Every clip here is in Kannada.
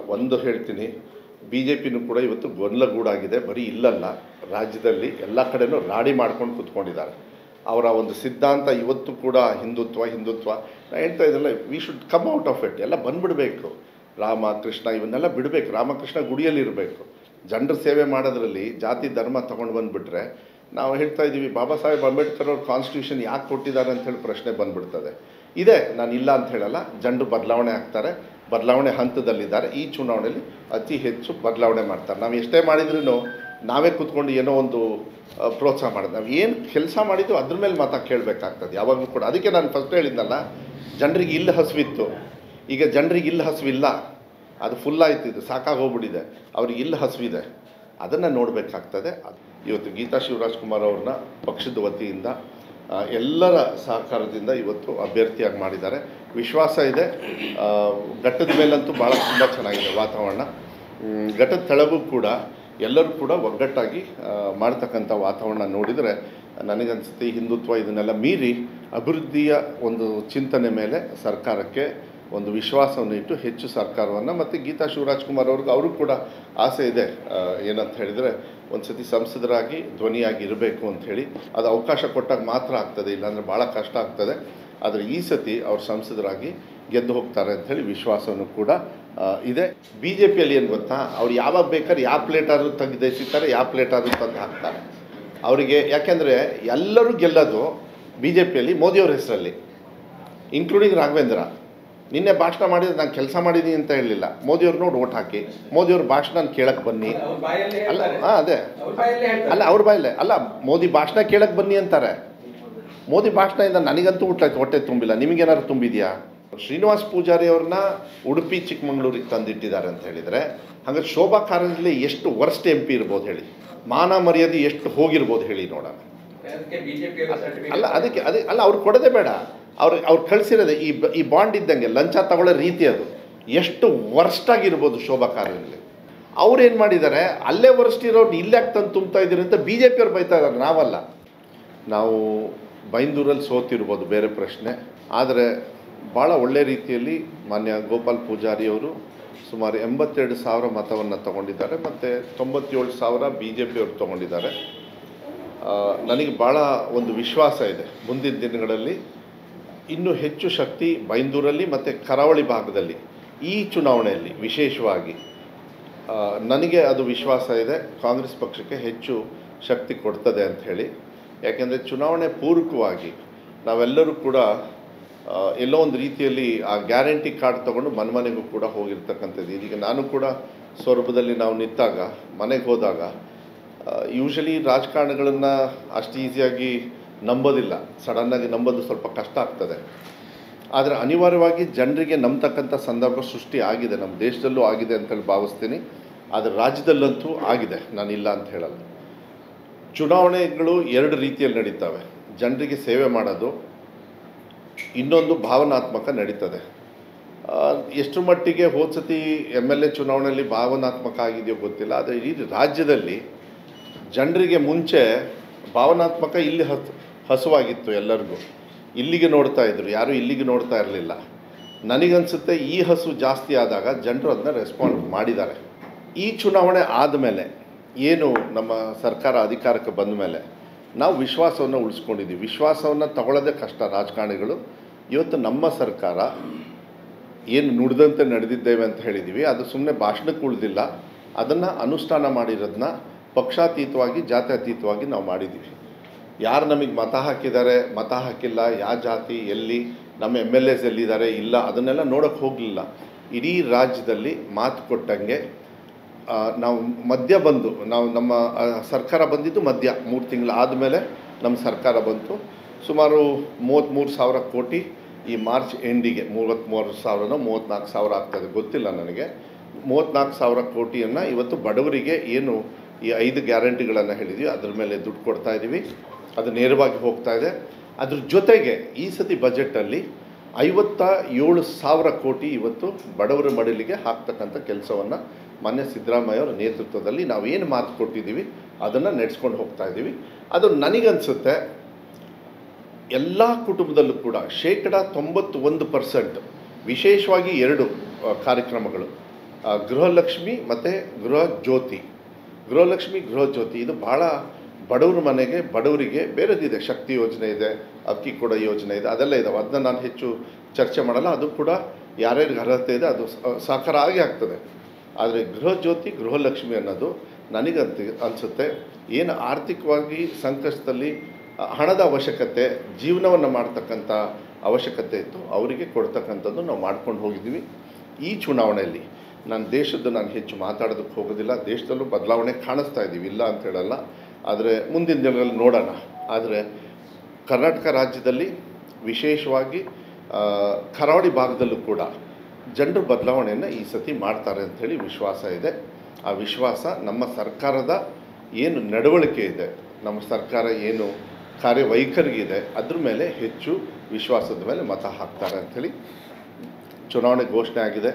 ಒಂದು ಹೇಳ್ತೀನಿ ಬಿ ಜೆ ಪಿನೂ ಕೂಡ ಇವತ್ತು ಗೊಂದಲಗೂಡಾಗಿದೆ ಬರೀ ಇಲ್ಲಲ್ಲ ರಾಜ್ಯದಲ್ಲಿ ಎಲ್ಲ ಕಡೆನೂ ರಾಡಿ ಮಾಡ್ಕೊಂಡು ಕೂತ್ಕೊಂಡಿದ್ದಾರೆ ಅವರ ಒಂದು ಸಿದ್ಧಾಂತ ಇವತ್ತು ಕೂಡ ಹಿಂದುತ್ವ ಹಿಂದುತ್ವ ನಾನು ಹೇಳ್ತಾ ಇದ್ದಲ್ಲ we should come out of it ಎಲ್ಲ ಬಂದ್ಬಿಡಬೇಕು ರಾಮ ಕೃಷ್ಣ ಇವನ್ನೆಲ್ಲ ಬಿಡಬೇಕು ರಾಮಕೃಷ್ಣ ಗುಡಿಯಲ್ಲಿ ಇರಬೇಕು ಜನರ ಸೇವೆ ಮಾಡೋದ್ರಲ್ಲಿ ಜಾತಿ ಧರ್ಮ ತೊಗೊಂಡು ಬಂದುಬಿಟ್ರೆ ನಾವು ಹೇಳ್ತಾ ಇದ್ದೀವಿ ಬಾಬಾ ಸಾಹೇಬ್ ಅಂಬೇಡ್ಕರ್ ಅವ್ರ ಕಾನ್ಸ್ಟಿಟ್ಯೂಷನ್ ಯಾಕೆ ಕೊಟ್ಟಿದ್ದಾರೆ ಅಂತ ಹೇಳಿ ಪ್ರಶ್ನೆ ಬಂದ್ಬಿಡ್ತದೆ ಇದೆ ನಾನು ಇಲ್ಲ ಅಂತ ಹೇಳಲ್ಲ ಜನರು ಬದಲಾವಣೆ ಆಗ್ತಾರೆ ಬದಲಾವಣೆ ಹಂತದಲ್ಲಿದ್ದಾರೆ ಈ ಚುನಾವಣೆಯಲ್ಲಿ ಅತಿ ಹೆಚ್ಚು ಬದಲಾವಣೆ ಮಾಡ್ತಾರೆ ನಾವು ಎಷ್ಟೇ ಮಾಡಿದ್ರೂ ನಾವೇ ಕೂತ್ಕೊಂಡು ಏನೋ ಒಂದು ಆ, ಪ್ರೋತ್ಸಾಹ ಮಾಡೋದು ನಾವು ಏನು ಕೆಲಸ ಮಾಡಿದ್ದು ಅದ್ರ ಮೇಲೆ ಮಾತಾ ಕೇಳಬೇಕಾಗ್ತದೆ ಯಾವಾಗಲೂ ಕೂಡ ಅದಕ್ಕೆ ನಾನು ಫಸ್ಟ್ ಹೇಳಿದ್ನಲ್ಲ ಜನರಿಗೆ ಇಲ್ಲಿ ಹಸುವಿತ್ತು ಈಗ ಜನರಿಗೆ ಇಲ್ಲಿ ಹಸುವಿಲ್ಲ ಅದು ಫುಲ್ ಆಯ್ತು ಇದು ಸಾಕಾಗಿ ಹೋಗ್ಬಿಟ್ಟಿದೆ ಅವ್ರಿಗೆ ಇಲ್ಲಿ ಹಸುವಿದೆ ಅದನ್ನು ನೋಡಬೇಕಾಗ್ತದೆ ಇವತ್ತು ಗೀತಾ ಶಿವರಾಜ್ ಕುಮಾರ್ ಅವ್ರನ್ನ ಪಕ್ಷದ ವತಿಯಿಂದ ಆ, ಎಲ್ಲರ ಸಹಕಾರದಿಂದ ಇವತ್ತು ಅಭ್ಯರ್ಥಿಯಾಗಿ ಮಾಡಿದ್ದಾರೆ ವಿಶ್ವಾಸ ಇದೆ ಆ, ಘಟ್ಟದ ಮೇಲಂತೂ ಭಾಳ ತುಂಬ ಚೆನ್ನಾಗಿದೆ ವಾತಾವರಣ ಮ್, ಘಟ್ಟದ ತೆಳಗೂ ಕೂಡ ಎಲ್ಲರೂ ಕೂಡ ಒಗ್ಗಟ್ಟಾಗಿ ಆ, ಮಾಡ್ತಕ್ಕಂಥ ವಾತಾವರಣ ನೋಡಿದರೆ ನನಗನ್ಸುತ್ತೆ ಈ ಹಿಂದುತ್ವ ಇದನ್ನೆಲ್ಲ ಮೀರಿ ಅಭಿವೃದ್ಧಿಯ ಒಂದು ಚಿಂತನೆ ಮೇಲೆ ಸರ್ಕಾರಕ್ಕೆ ಒಂದು ವಿಶ್ವಾಸವನ್ನು ಇಟ್ಟು ಹೆಚ್ಚು ಸರ್ಕಾರವನ್ನು ಮತ್ತು ಗೀತಾ ಶಿವರಾಜ್ ಕುಮಾರ್ ಅವ್ರಿಗೆ ಅವರು ಕೂಡ ಆಸೆ ಇದೆ ಆ, ಏನಂತ ಹೇಳಿದರೆ ಒಂದು ಸತಿ ಸಂಸದರಾಗಿ ಧ್ವನಿಯಾಗಿ ಇರಬೇಕು ಅಂತ ಹೇಳಿ ಅದು ಅವಕಾಶ ಕೊಟ್ಟಾಗ ಮಾತ್ರ ಆಗ್ತದೆ ಇಲ್ಲಾಂದರೆ ಭಾಳ ಕಷ್ಟ ಆಗ್ತದೆ ಆದರೆ ಈ ಸತಿ ಅವ್ರು ಸಂಸದರಾಗಿ ಗೆದ್ದು ಹೋಗ್ತಾರೆ ಅಂಥೇಳಿ ವಿಶ್ವಾಸವನ್ನು ಕೂಡ ಆ, ಇದೆ ಬಿ ಜೆ ಪಿಯಲ್ಲಿ ಏನು ಗೊತ್ತಾ ಅವ್ರು ಯಾವಾಗ ಬೇಕಾದ್ರೆ ಯಾವ ಪ್ಲೇಟಾದ್ರೂ ತೆಗೆದು ಎಸಿತಾರೆ ಯಾವ ಪ್ಲೇಟಾದ್ರೂ ತಂದು ಹಾಕ್ತಾರೆ ಅವರಿಗೆ ಯಾಕೆಂದರೆ ಎಲ್ಲರೂ ಗೆಲ್ಲೋದು ಬಿ ಜೆ ಪಿಯಲ್ಲಿ ಮೋದಿಯವ್ರ ಹೆಸರಲ್ಲಿ ಇನ್ಕ್ಲೂಡಿಂಗ್ ರಾಘವೇಂದ್ರ ನಿನ್ನೆ ಭಾಷಣ ಮಾಡಿದ್ರೆ ನಾನು ಕೆಲಸ ಮಾಡಿದ್ದೀನಿ ಅಂತ ಹೇಳಲಿಲ್ಲ ಮೋದಿಯವ್ರು ನೋಡಿ ಓಟ್ ಹಾಕಿ ಮೋದಿಯವ್ರ ಭಾಷಣ ಕೇಳಕ್ಕೆ ಬನ್ನಿ ಅವ್ರ ಬಾಯಲ್ಲೇ ಅಲ್ಲ ಹೇಳ್ತಾರೆ ಹಾಂ ಅದೇ ಅವ್ರ ಬಾಯಲ್ಲೇ ಹೇಳ್ತಾರೆ ಅಲ್ಲ ಅವ್ರ ಬಾಯಲ್ಲೇ ಅಲ್ಲ ಮೋದಿ ಭಾಷಣ ಕೇಳಕ್ಕೆ ಬನ್ನಿ ಅಂತಾರೆ ಮೋದಿ ಭಾಷಣದಿಂದ ನನಗಂತೂ ಊಟ ಹೊಟ್ಟೆ ತುಂಬಿಲ್ಲ ನಿಮಗೇನಾದ್ರು ತುಂಬಿದೆಯಾ ಶ್ರೀನಿವಾಸ್ ಪೂಜಾರಿ ಅವ್ರನ್ನ ಉಡುಪಿ ಚಿಕ್ಕಮಂಗ್ಳೂರಿಗೆ ತಂದಿಟ್ಟಿದ್ದಾರೆ ಅಂತ ಹೇಳಿದರೆ ಹಾಗಾದ್ರೆ ಶೋಭಾ ಕಾರಂದ್ಲಿ ಎಷ್ಟು ವರ್ಸ್ಟ್ ಎಂ ಪಿ ಇರ್ಬೋದು ಹೇಳಿ ಮಾನ ಮರ್ಯಾದೆ ಎಷ್ಟು ಹೋಗಿರ್ಬೋದು ಹೇಳಿ ನೋಡೋಣ ಅದಕ್ಕೆ ಬಿಜೆಪಿ ಅಲ್ಲ ಅದಕ್ಕೆ ಅದೇ ಅಲ್ಲ ಅವ್ರು ಕೊಡೋದೇ ಬೇಡ ಅವ್ರು ಅವ್ರು ಕಳಿಸಿರೋದೆ ಈ ಬ- ಈ ಬಾಂಡ್ ಇದ್ದಂಗೆ ಲಂಚ ತಗೊಳ್ಳೋ ರೀತಿ ಅದು ಎಷ್ಟು ವರ್ಸ್ಟ್ ಆಗಿರ್ಬೋದು ಶೋಭಾ ಕಾರಂದ್ಲಿ ಅವ್ರು ಏನು ಮಾಡಿದ್ದಾರೆ ಅಲ್ಲೇ ವರ್ಸ್ಟ್ ಇರೋರು ಇಲ್ಲೇ ತಂದು ತುಂಬ್ತಾ ಇದ್ದೀರಿ ಅಂತ ಬಿ ಜೆ ಪಿಯವ್ರು ಬೈತಾ ಇದ್ದಾರೆ ನಾವಲ್ಲ ನಾವು ಬೈಂದೂರಲ್ಲಿ ಸೋತಿರ್ಬೋದು ಬೇರೆ ಪ್ರಶ್ನೆ ಆದರೆ ಭಾಳ ಒಳ್ಳೆ ರೀತಿಯಲ್ಲಿ ಮಾನ್ಯ ಗೋಪಾಲ್ ಪೂಜಾರಿ ಅವರು ಸುಮಾರು ಎಂಬತ್ತೆರಡು ಸಾವಿರ ಮತವನ್ನು ತಗೊಂಡಿದ್ದಾರೆ ಮತ್ತು ತೊಂಬತ್ತೇಳು ಸಾವಿರ ಬಿ ಜೆ ಪಿಯವರು ತೊಗೊಂಡಿದ್ದಾರೆ ಆ, ನನಗೆ ಭಾಳ ಒಂದು ವಿಶ್ವಾಸ ಇದೆ ಮುಂದಿನ ದಿನಗಳಲ್ಲಿ ಇನ್ನೂ ಹೆಚ್ಚು ಶಕ್ತಿ ಬೈಂದೂರಲ್ಲಿ ಮತ್ತು ಕರಾವಳಿ ಭಾಗದಲ್ಲಿ ಈ ಚುನಾವಣೆಯಲ್ಲಿ ವಿಶೇಷವಾಗಿ ಆ, ನನಗೆ ಅದು ವಿಶ್ವಾಸ ಇದೆ ಕಾಂಗ್ರೆಸ್ ಪಕ್ಷಕ್ಕೆ ಹೆಚ್ಚು ಶಕ್ತಿ ಕೊಡ್ತದೆ ಅಂತ ಹೇಳಿ ಯಾಕೆಂದರೆ ಚುನಾವಣೆ ಪೂರ್ವಕವಾಗಿ ನಾವೆಲ್ಲರೂ ಕೂಡ ಆ, ಎಲ್ಲೋ ಒಂದು ರೀತಿಯಲ್ಲಿ ಆ ಗ್ಯಾರಂಟಿ ಕಾರ್ಡ್ ತೊಗೊಂಡು ಮನೆ ಮನೆಗೂ ಕೂಡ ಹೋಗಿರ್ತಕ್ಕಂಥದ್ದು ಇದೀಗ ನಾನು ಕೂಡ ಸ್ವರೂಪದಲ್ಲಿ ನಾವು ನಿಂತಾಗ ಮನೆಗೆ ಹೋದಾಗ ಯೂಶಲಿ ರಾಜಕಾರಣಗಳನ್ನು ಅಷ್ಟು ಈಸಿಯಾಗಿ ನಂಬೋದಿಲ್ಲ ಸಡನ್ನಾಗಿ ನಂಬೋದು ಸ್ವಲ್ಪ ಕಷ್ಟ ಆಗ್ತದೆ ಆದರೆ ಅನಿವಾರ್ಯವಾಗಿ ಜನರಿಗೆ ನಂಬತಕ್ಕಂಥ ಸಂದರ್ಭ ಸೃಷ್ಟಿ ಆಗಿದೆ ನಮ್ಮ ದೇಶದಲ್ಲೂ ಆಗಿದೆ ಅಂತೇಳಿ ಭಾವಿಸ್ತೀನಿ ಆದರೆ ರಾಜ್ಯದಲ್ಲಂತೂ ಆಗಿದೆ ನಾನಿಲ್ಲ ಅಂತ ಹೇಳಲ್ಲ ಚುನಾವಣೆಗಳು ಎರಡು ರೀತಿಯಲ್ಲಿ ನಡೀತವೆ ಜನರಿಗೆ ಸೇವೆ ಮಾಡೋದು ಇನ್ನೊಂದು ಭಾವನಾತ್ಮಕ ನಡೀತದೆ ಆ, ಎಷ್ಟು ಮಟ್ಟಿಗೆ ಹೋದ ಸತಿ ಎಮ್ ಎಲ್ ಎ ಚುನಾವಣೆಯಲ್ಲಿ ಭಾವನಾತ್ಮಕ ಆಗಿದೆಯೋ ಗೊತ್ತಿಲ್ಲ ಆದರೆ ಈ ರಾಜ್ಯದಲ್ಲಿ ಜನರಿಗೆ ಮುಂಚೆ ಭಾವನಾತ್ಮಕ ಇಲ್ಲಿ ಹಸ್ ಹಸುವಾಗಿತ್ತು ಎಲ್ಲರಿಗೂ ಇಲ್ಲಿಗೆ ನೋಡ್ತಾ ಇದ್ರು ಯಾರು ಇಲ್ಲಿಗೆ ನೋಡ್ತಾ ಇರಲಿಲ್ಲ ನನಗನ್ಸುತ್ತೆ ಈ ಹಸು ಜಾಸ್ತಿ ಆದಾಗ ಜನರು ಅದನ್ನ ರೆಸ್ಪಾಂಡ್ ಮಾಡಿದ್ದಾರೆ ಈ ಚುನಾವಣೆ ಆದಮೇಲೆ ಏನು ನಮ್ಮ ಸರ್ಕಾರ ಅಧಿಕಾರಕ್ಕೆ ಬಂದ ಮೇಲೆ ನಾವು ವಿಶ್ವಾಸವನ್ನು ಉಳಿಸ್ಕೊಂಡಿದ್ದೀವಿ ವಿಶ್ವಾಸವನ್ನು ತಗೊಳ್ಳೋದೇ ಕಷ್ಟ ರಾಜಕಾರಣಿಗಳು ಇವತ್ತು ನಮ್ಮ ಸರ್ಕಾರ ಏನು ನುಡಿದಂತೆ ನಡೆದಿದ್ದೇವೆ ಅಂತ ಹೇಳಿದ್ದೀವಿ ಅದು ಸುಮ್ಮನೆ ಭಾಷಣಕ್ಕೆ ಉಳಿದಿಲ್ಲ ಅದನ್ನು ಅನುಷ್ಠಾನ ಮಾಡಿರೋದನ್ನ ಪಕ್ಷಾತೀತವಾಗಿ ಜಾತ್ಯತೀತವಾಗಿ ನಾವು ಮಾಡಿದ್ದೀವಿ ಯಾರು ನಮಗೆ ಮತ ಹಾಕಿದ್ದಾರೆ ಮತ ಹಾಕಿಲ್ಲ ಯಾವ ಜಾತಿ ಎಲ್ಲಿ ನಮ್ಮ ಎಮ್ ಎಲ್ ಎಸ್ ಎಲ್ಲಿದ್ದಾರೆ ಇಲ್ಲ ಅದನ್ನೆಲ್ಲ ನೋಡೋಕ್ಕೆ ಹೋಗಲಿಲ್ಲ ಇಡೀ ರಾಜ್ಯದಲ್ಲಿ ಮಾತು ಕೊಟ್ಟಂಗೆ ಆ, ನಾವು ಮಧ್ಯ ಬಂದು ನಾವು ನಮ್ಮ ಆ, ಸರ್ಕಾರ ಬಂದಿದ್ದು ಮಧ್ಯ ಮೂರು ತಿಂಗಳು ಆದಮೇಲೆ ನಮ್ಮ ಸರ್ಕಾರ ಬಂತು ಸುಮಾರು ಮೂವತ್ತ್ಮೂರು ಸಾವಿರ ಕೋಟಿ ಈ ಮಾರ್ಚ್ ಎಂಡಿಗೆ ಮೂವತ್ತ್ಮೂರು ಸಾವಿರನೋ ಮೂವತ್ತ್ನಾಲ್ಕು ಸಾವಿರ ಆಗ್ತದೆ ಗೊತ್ತಿಲ್ಲ ನನಗೆ ಮೂವತ್ತ್ನಾಲ್ಕು ಸಾವಿರ ಕೋಟಿಯನ್ನು ಇವತ್ತು ಬಡವರಿಗೆ ಏನು ಈ ಐದು ಗ್ಯಾರಂಟಿಗಳನ್ನು ಹೇಳಿದ್ವಿ ಅದ್ರ ಮೇಲೆ ದುಡ್ಡು ಕೊಡ್ತಾ ಇದ್ದೀವಿ ಅದು ನೇರವಾಗಿ ಹೋಗ್ತಾ ಇದೆ ಅದ್ರ ಜೊತೆಗೆ ಈ ಸತಿ ಬಜೆಟಲ್ಲಿ ಐವತ್ತ ಏಳು ಸಾವಿರ ಕೋಟಿ ಇವತ್ತು ಬಡವರ ಮಡಿಲಿಗೆ ಹಾಕ್ತಕ್ಕಂಥ ಕೆಲಸವನ್ನು ಮಾನ್ಯ ಸಿದ್ದರಾಮಯ್ಯ ಅವರ ನೇತೃತ್ವದಲ್ಲಿ ನಾವೇನು ಮಾತು ಕೊಟ್ಟಿದ್ದೀವಿ ಅದನ್ನು ನಡೆಸ್ಕೊಂಡು ಹೋಗ್ತಾ ಇದ್ದೀವಿ ಅದು ನನಗನ್ಸುತ್ತೆ ಎಲ್ಲ ಕುಟುಂಬದಲ್ಲೂ ಕೂಡ ಶೇಕಡ ತೊಂಬತ್ತು ಒಂದು ಪರ್ಸೆಂಟ್ ವಿಶೇಷವಾಗಿ ಎರಡು ಆ, ಕಾರ್ಯಕ್ರಮಗಳು ಆ, ಗೃಹಲಕ್ಷ್ಮಿ ಮತ್ತು ಗೃಹ ಜ್ಯೋತಿ ಗೃಹಲಕ್ಷ್ಮಿ ಗೃಹ ಜ್ಯೋತಿ ಇದು ಭಾಳ ಬಡವ್ರ ಮನೆಗೆ ಬಡವರಿಗೆ ಬೇರೆದಿದೆ ಶಕ್ತಿ ಯೋಜನೆ ಇದೆ ಅಕ್ಕಿ ಕೊಡೋ ಯೋಜನೆ ಇದೆ ಅದೆಲ್ಲ ಇದಾವೆ ಅದನ್ನ ನಾನು ಹೆಚ್ಚು ಚರ್ಚೆ ಮಾಡಲ್ಲ ಅದು ಕೂಡ ಯಾರ್ಯಾರಿಗೆ ಅರ್ಹತೆ ಇದೆ ಅದು ಸ- ಸಾಕಾರ ಆಗಿ ಆಗ್ತದೆ ಆದರೆ ಗೃಹ ಜ್ಯೋತಿ ಗೃಹಲಕ್ಷ್ಮಿ ಅನ್ನೋದು ನನಗಂತ ಅನಿಸುತ್ತೆ ಏನು ಆರ್ಥಿಕವಾಗಿ ಸಂಕಷ್ಟದಲ್ಲಿ ಆ, ಹಣದ ಅವಶ್ಯಕತೆ ಜೀವನವನ್ನು ಮಾಡ್ತಕ್ಕಂಥ ಅವಶ್ಯಕತೆ ಇತ್ತು ಅವರಿಗೆ ಕೊಡ್ತಕ್ಕಂಥದ್ದು ನಾವು ಮಾಡ್ಕೊಂಡು ಹೋಗಿದ್ದೀವಿ ಈ ಚುನಾವಣೆಯಲ್ಲಿ ನಾನು ದೇಶದ್ದು ನಾನು ಹೆಚ್ಚು ಮಾತಾಡೋದಕ್ಕೆ ಹೋಗೋದಿಲ್ಲ ದೇಶದಲ್ಲೂ ಬದಲಾವಣೆ ಕಾಣಿಸ್ತಾ ಇದ್ದೀವಿ ಇಲ್ಲ ಅಂತ ಹೇಳಲ್ಲ ಆದರೆ ಮುಂದಿನ ದಿನಗಳಲ್ಲಿ ನೋಡೋಣ ಆದರೆ ಕರ್ನಾಟಕ ರಾಜ್ಯದಲ್ಲಿ ವಿಶೇಷವಾಗಿ ಆ, ಕರಾವಳಿ ಭಾಗದಲ್ಲೂ ಕೂಡ ಜನರು ಬದಲಾವಣೆಯನ್ನು ಈ ಸತಿ ಮಾಡ್ತಾರೆ ಅಂಥೇಳಿ ವಿಶ್ವಾಸ ಇದೆ ಆ ವಿಶ್ವಾಸ ನಮ್ಮ ಸರ್ಕಾರದ ಏನು ನಡವಳಿಕೆ ಇದೆ ನಮ್ಮ ಸರ್ಕಾರ ಏನು ಕಾರ್ಯವೈಖರಿ ಇದೆ ಅದ್ರ ಮೇಲೆ ಹೆಚ್ಚು ವಿಶ್ವಾಸದ ಮೇಲೆ ಮತ ಹಾಕ್ತಾರೆ ಅಂಥೇಳಿ ಚುನಾವಣೆ ಘೋಷಣೆ ಆಗಿದೆ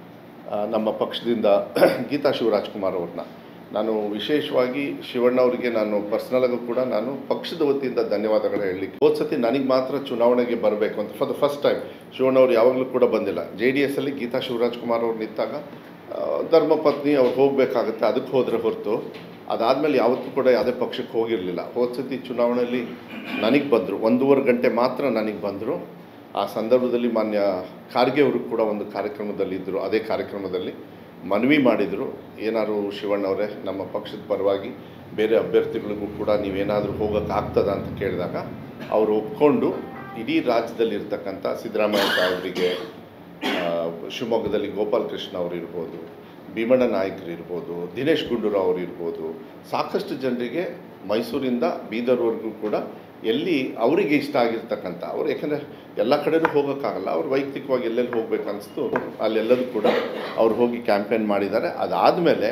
ಆ, ನಮ್ಮ ಪಕ್ಷದಿಂದ ಗೀತಾ ಶಿವರಾಜ್ಕುಮಾರ್ ಅವ್ರನ್ನ ನಾನು ವಿಶೇಷವಾಗಿ ಶಿವಣ್ಣ ಅವರಿಗೆ ನಾನು ಪರ್ಸ್ನಲಾಗೂ ಕೂಡ ನಾನು ಪಕ್ಷದ ವತಿಯಿಂದ ಧನ್ಯವಾದಗಳು ಹೇಳಲಿಕ್ಕೆ ಹೋದ ಸತಿ ನನಗೆ ಮಾತ್ರ ಚುನಾವಣೆಗೆ ಬರಬೇಕು ಅಂತ for the first time Shivanna ಅವರು ಯಾವಾಗಲೂ ಕೂಡ ಬಂದಿಲ್ಲ ಜೆ ಡಿ ಎಸ್ಸಲ್ಲಿ ಗೀತಾ ಶಿವರಾಜ್ಕುಮಾರ್ ಅವ್ರು ನಿಂತಾಗ ಆ, ಧರ್ಮಪತ್ನಿ ಅವ್ರು ಹೋಗಬೇಕಾಗುತ್ತೆ ಅದಕ್ಕೆ ಹೋದರೆ ಹೊರತು ಅದಾದಮೇಲೆ ಯಾವತ್ತೂ ಕೂಡ ಯಾವುದೇ ಪಕ್ಷಕ್ಕೆ ಹೋಗಿರಲಿಲ್ಲ ಹೋದ ಸತಿ ಚುನಾವಣೆಯಲ್ಲಿ ನನಗೆ ಬಂದರು ಒಂದೂವರೆ ಗಂಟೆ ಮಾತ್ರ ನನಗೆ ಬಂದರು ಆ ಸಂದರ್ಭದಲ್ಲಿ ಮಾನ್ಯ ಖಾರ್ಗೆ ಅವರು ಕೂಡ ಒಂದು ಕಾರ್ಯಕ್ರಮದಲ್ಲಿ ಇದ್ದರು ಅದೇ ಕಾರ್ಯಕ್ರಮದಲ್ಲಿ ಮನವಿ ಮಾಡಿದರು ಏನಾದ್ರು ಶಿವಣ್ಣವರೇ ನಮ್ಮ ಪಕ್ಷದ ಪರವಾಗಿ ಬೇರೆ ಅಭ್ಯರ್ಥಿಗಳಿಗೂ ಕೂಡ ನೀವೇನಾದರೂ ಹೋಗೋಕ್ಕೆ ಆಗ್ತದ ಅಂತ ಕೇಳಿದಾಗ ಅವರು ಒಪ್ಕೊಂಡು ಇಡೀ ರಾಜ್ಯದಲ್ಲಿರ್ತಕ್ಕಂಥ ಸಿದ್ದರಾಮಯ್ಯ ಸಾಹೇಬರಿಗೆ ಆ, ಶಿವಮೊಗ್ಗದಲ್ಲಿ ಗೋಪಾಲ್ ಕೃಷ್ಣ ಅವರು ಇರ್ಬೋದು ಭೀಮಣ್ಣ ನಾಯಕರು ಇರ್ಬೋದು ದಿನೇಶ್ ಗುಂಡೂರಾವ್ ಅವರು ಇರ್ಬೋದು ಸಾಕಷ್ಟು ಜನರಿಗೆ ಮೈಸೂರಿಂದ ಬೀದರ್ವರೆಗೂ ಕೂಡ ಎಲ್ಲಿ ಅವರಿಗೆ ಇಷ್ಟ ಆಗಿರ್ತಕ್ಕಂಥ ಅವ್ರು ಯಾಕೆಂದರೆ ಎಲ್ಲ ಕಡೆನೂ ಹೋಗೋಕ್ಕಾಗಲ್ಲ ಅವ್ರು ವೈಯಕ್ತಿಕವಾಗಿ ಎಲ್ಲೆಲ್ಲಿ ಹೋಗ್ಬೇಕು ಅನಿಸ್ತು ಅಲ್ಲೆಲ್ಲದೂ ಕೂಡ ಅವ್ರು ಹೋಗಿ ಕ್ಯಾಂಪೇನ್ ಮಾಡಿದ್ದಾರೆ ಅದಾದಮೇಲೆ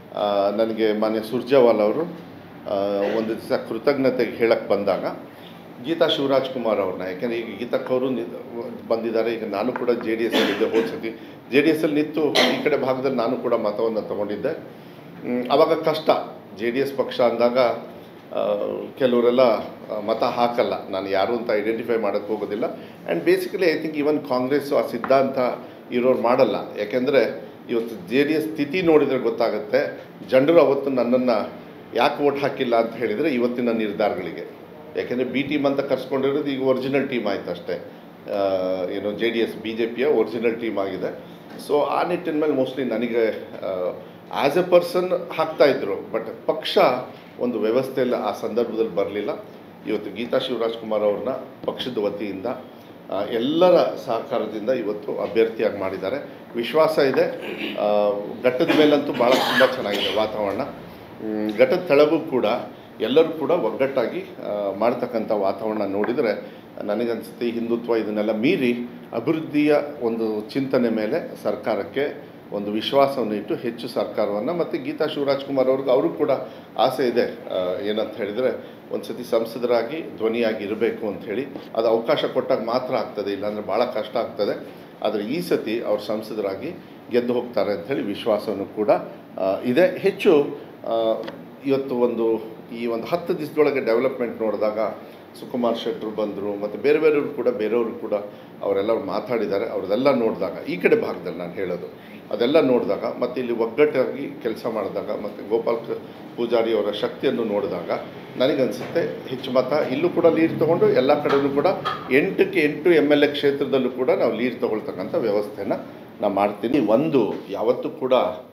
ನನಗೆ ಮಾನ್ಯ ಸುರ್ಜೇವಾಲ್ ಅವರು ಆ, ಒಂದು ದಿವಸ ಕೃತಜ್ಞತೆಗೆ ಹೇಳಕ್ಕೆ ಬಂದಾಗ ಗೀತಾ ಶಿವರಾಜ್ ಕುಮಾರ್ ಅವ್ರನ್ನ ಯಾಕೆಂದರೆ ಈಗ ಗೀತಕ್ಕವರು ಬಂದಿದ್ದಾರೆ ಈಗ ನಾನು ಕೂಡ ಜೆ ಡಿ ಎಸ್ ಅಲ್ಲಿದ್ದೆ ಹೋದ ಸತಿ ಜೆ ಡಿ ಎಸ್ ಅಲ್ಲಿ ನಿಂತು ಈ ಕಡೆ ಭಾಗದಲ್ಲಿ ನಾನು ಕೂಡ ಮತವನ್ನು ತಗೊಂಡಿದ್ದೆ ಮ್, ಆವಾಗ ಕಷ್ಟ ಜೆ ಡಿ ಎಸ್ ಪಕ್ಷ ಅಂದಾಗ ಆ, ಕೆಲವರೆಲ್ಲ ಆ, ಮತ ಹಾಕಲ್ಲ ನಾನು ಯಾರು ಅಂತ ಐಡೆಂಟಿಫೈ ಮಾಡೋಕ್ಕೆ ಹೋಗೋದಿಲ್ಲ and basically I think even Congress ಆ ಸಿದ್ಧಾಂತ ಇರೋರು ಮಾಡಲ್ಲ ಯಾಕೆಂದರೆ ಇವತ್ತು ಜೆ ಡಿ ಎಸ್ ಸ್ಥಿತಿ ನೋಡಿದರೆ ಗೊತ್ತಾಗುತ್ತೆ ಜನರು ಅವತ್ತು ನನ್ನನ್ನು ಯಾಕೆ ವೋಟ್ ಹಾಕಿಲ್ಲ ಅಂತ ಹೇಳಿದರೆ ಇವತ್ತಿನ ನಿರ್ಧಾರಗಳಿಗೆ ಯಾಕೆಂದರೆ ಬಿ ಟೀಮ್ ಅಂತ ಕರ್ಸ್ಕೊಂಡಿರೋದು ಈಗ ಒರಿಜಿನಲ್ ಟೀಮ್ ಆಯ್ತು ಅಷ್ಟೇ ಆ, ಏನು J D S B J ಪಿಯ ಒರಿಜಿನಲ್ ಟೀಮ್ ಆಗಿದೆ ಸೊ ಆ ನಿಟ್ಟಿನ ಮೇಲೆ ಮೋಸ್ಟ್ಲಿ ನನಗೆ ಆ್ಯಸ್ ಎ ಪರ್ಸನ್ ಹಾಕ್ತಾಯಿದ್ರು ಬಟ್ ಪಕ್ಷ ಒಂದು ವ್ಯವಸ್ಥೆಯಲ್ಲಿ ಆ ಸಂದರ್ಭದಲ್ಲಿ ಬರಲಿಲ್ಲ ಇವತ್ತು ಗೀತಾ ಶಿವರಾಜ್ ಕುಮಾರ್ ಅವ್ರನ್ನ ಪಕ್ಷದ ವತಿಯಿಂದ ಆ, ಎಲ್ಲರ ಸಹಕಾರದಿಂದ ಇವತ್ತು ಅಭ್ಯರ್ಥಿಯಾಗಿ ಮಾಡಿದ್ದಾರೆ ವಿಶ್ವಾಸ ಇದೆ ಆ, ಘಟ್ಟದ ಮೇಲಂತೂ ಭಾಳ ತುಂಬ ಚೆನ್ನಾಗಿದೆ ವಾತಾವರಣ ಮ್, ಘಟ್ಟದ ತೆಳಗೂ ಕೂಡ ಎಲ್ಲರೂ ಕೂಡ ಒಗ್ಗಟ್ಟಾಗಿ ಆ, ಮಾಡ್ತಕ್ಕಂಥ ವಾತಾವರಣ ನೋಡಿದರೆ ನನಗನ್ಸುತ್ತೆ ಈ ಹಿಂದುತ್ವ ಇದನ್ನೆಲ್ಲ ಮೀರಿ ಅಭಿವೃದ್ಧಿಯ ಒಂದು ಚಿಂತನೆ ಮೇಲೆ ಸರ್ಕಾರಕ್ಕೆ ಒಂದು ವಿಶ್ವಾಸವನ್ನು ಇಟ್ಟು ಹೆಚ್ಚು ಸರ್ಕಾರವನ್ನು ಮತ್ತು ಗೀತಾ ಶಿವರಾಜ್ ಕುಮಾರ್ ಅವ್ರಿಗೆ ಅವರು ಕೂಡ ಆಸೆ ಇದೆ ಆ, ಏನಂತ ಹೇಳಿದರೆ ಒಂದು ಸತಿ ಸಂಸದರಾಗಿ ಧ್ವನಿಯಾಗಿ ಇರಬೇಕು ಅಂತ ಹೇಳಿ ಅದು ಅವಕಾಶ ಕೊಟ್ಟಾಗ ಮಾತ್ರ ಆಗ್ತದೆ ಇಲ್ಲಾಂದರೆ ಭಾಳ ಕಷ್ಟ ಆಗ್ತದೆ ಆದರೆ ಈ ಸತಿ ಅವ್ರು ಸಂಸದರಾಗಿ ಗೆದ್ದು ಹೋಗ್ತಾರೆ ಅಂಥೇಳಿ ವಿಶ್ವಾಸವನ್ನು ಕೂಡ ಆ, ಇದೆ ಹೆಚ್ಚು ಆ, ಇವತ್ತು ಒಂದು ಈ ಒಂದು ಹತ್ತು ದಿವಸದೊಳಗೆ ಡೆವಲಪ್ಮೆಂಟ್ ನೋಡಿದಾಗ ಸುಕುಮಾರ್ ಶೆಟ್ಟರು ಬಂದರು ಮತ್ತು ಬೇರೆ ಬೇರೆಯವರು ಕೂಡ ಬೇರೆಯವರು ಕೂಡ ಅವರೆಲ್ಲ ಮಾತಾಡಿದ್ದಾರೆ ಅವ್ರದ್ದೆಲ್ಲ ನೋಡಿದಾಗ ಈ ಕಡೆ ಭಾಗದಲ್ಲಿ ನಾನು ಹೇಳೋದು ಅದೆಲ್ಲ ನೋಡಿದಾಗ ಮತ್ತು ಇಲ್ಲಿ ಒಗ್ಗಟ್ಟಾಗಿ ಕೆಲಸ ಮಾಡಿದಾಗ ಮತ್ತು ಗೋಪಾಲ್ ಕ- ಪೂಜಾರಿ ಅವರ ಶಕ್ತಿಯನ್ನು ನೋಡಿದಾಗ ನನಗನ್ಸುತ್ತೆ ಹೆಚ್ಚು ಮತ ಇಲ್ಲೂ ಕೂಡ ಲೀಡ್ ತೊಗೊಂಡು ಎಲ್ಲ ಕಡೆಯೂ ಕೂಡ ಎಂಟಕ್ಕೆ ಎಂಟು ಎಮ್ ಎಲ್ ಎ ಕ್ಷೇತ್ರದಲ್ಲೂ ಕೂಡ ನಾವು ಲೀಡ್ ತೊಗೊಳ್ತಕ್ಕಂಥ ವ್ಯವಸ್ಥೆನ ನಾನು ಮಾಡ್ತೀನಿ ಒಂದು ಯಾವತ್ತೂ ಕೂಡ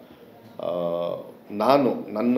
ಆ, ನಾನು ನನ್ನ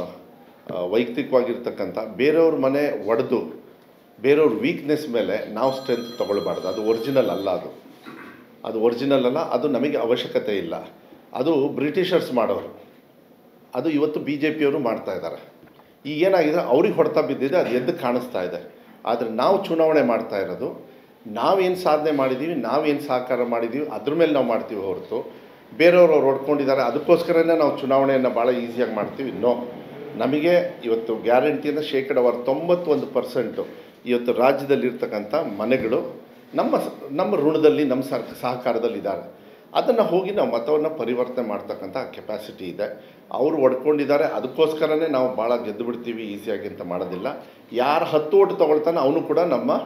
ಆ, ವೈಯಕ್ತಿಕವಾಗಿರ್ತಕ್ಕಂಥ ಬೇರೆಯವ್ರ ಮನೆ ಒಡೆದು ಬೇರೆಯವ್ರ ವೀಕ್ನೆಸ್ ಮೇಲೆ ನಾವು ಸ್ಟ್ರೆಂತ್ ತೊಗೊಳ್ಬಾರ್ದು ಅದು ಒರಿಜಿನಲ್ ಅಲ್ಲ ಅದು ಅದು ಒರಿಜಿನಲ್ ಅಲ್ಲ ಅದು ನಮಗೆ ಅವಶ್ಯಕತೆ ಇಲ್ಲ ಅದು ಬ್ರಿಟಿಷರ್ಸ್ ಮಾಡೋರು ಅದು ಇವತ್ತು ಬಿ ಜೆ ಪಿಯವರು ಮಾಡ್ತಾ ಇದ್ದಾರೆ ಈಗ ಏನಾಗಿದೆ ಅವ್ರಿಗೆ ಹೊಡೆತ ಬಿದ್ದಿದೆ ಅದು ಎದ್ದು ಕಾಣಿಸ್ತಾ ಇದೆ ಆದರೆ ನಾವು ಚುನಾವಣೆ ಮಾಡ್ತಾ ಇರೋದು ನಾವೇನು ಸಾಧನೆ ಮಾಡಿದ್ದೀವಿ ನಾವೇನು ಸಹಕಾರ ಮಾಡಿದ್ದೀವಿ ಅದ್ರ ಮೇಲೆ ನಾವು ಮಾಡ್ತೀವಿ ಹೊರತು ಬೇರೆಯವರು ಅವ್ರು ಹೊಡ್ಕೊಂಡಿದ್ದಾರೆ ಅದಕ್ಕೋಸ್ಕರನೇ ನಾವು ಚುನಾವಣೆಯನ್ನು ಭಾಳ ಈಸಿಯಾಗಿ ಮಾಡ್ತೀವಿ ನೋ ನಮಗೆ ಇವತ್ತು ಗ್ಯಾರಂಟಿಯನ್ನು ಶೇಕಡವಾರು ತೊಂಬತ್ತೊಂದು ಪರ್ಸೆಂಟು ಇವತ್ತು ರಾಜ್ಯದಲ್ಲಿರ್ತಕ್ಕಂಥ ಮನೆಗಳು ನಮ್ಮ ಸ- ನಮ್ಮ ಋಣದಲ್ಲಿ ನಮ್ಮ ಸರ್ ಸಹಕಾರದಲ್ಲಿದ್ದಾರೆ ಅದನ್ನು ಹೋಗಿ ನಾವು ಮತವನ್ನು ಪರಿವರ್ತನೆ ಮಾಡ್ತಕ್ಕಂಥ ಕೆಪಾಸಿಟಿ ಇದೆ ಅವರು ಒಡ್ಕೊಂಡಿದ್ದಾರೆ ಅದಕ್ಕೋಸ್ಕರನೇ ನಾವು ಭಾಳ ಗೆದ್ದು ಬಿಡ್ತೀವಿ ಈಸಿಯಾಗಿ ಅಂತ ಮಾಡೋದಿಲ್ಲ ಯಾರು ಹತ್ತು ಓಟು ತೊಗೊಳ್ತಾನೆ ಅವನು ಕೂಡ ನಮ್ಮ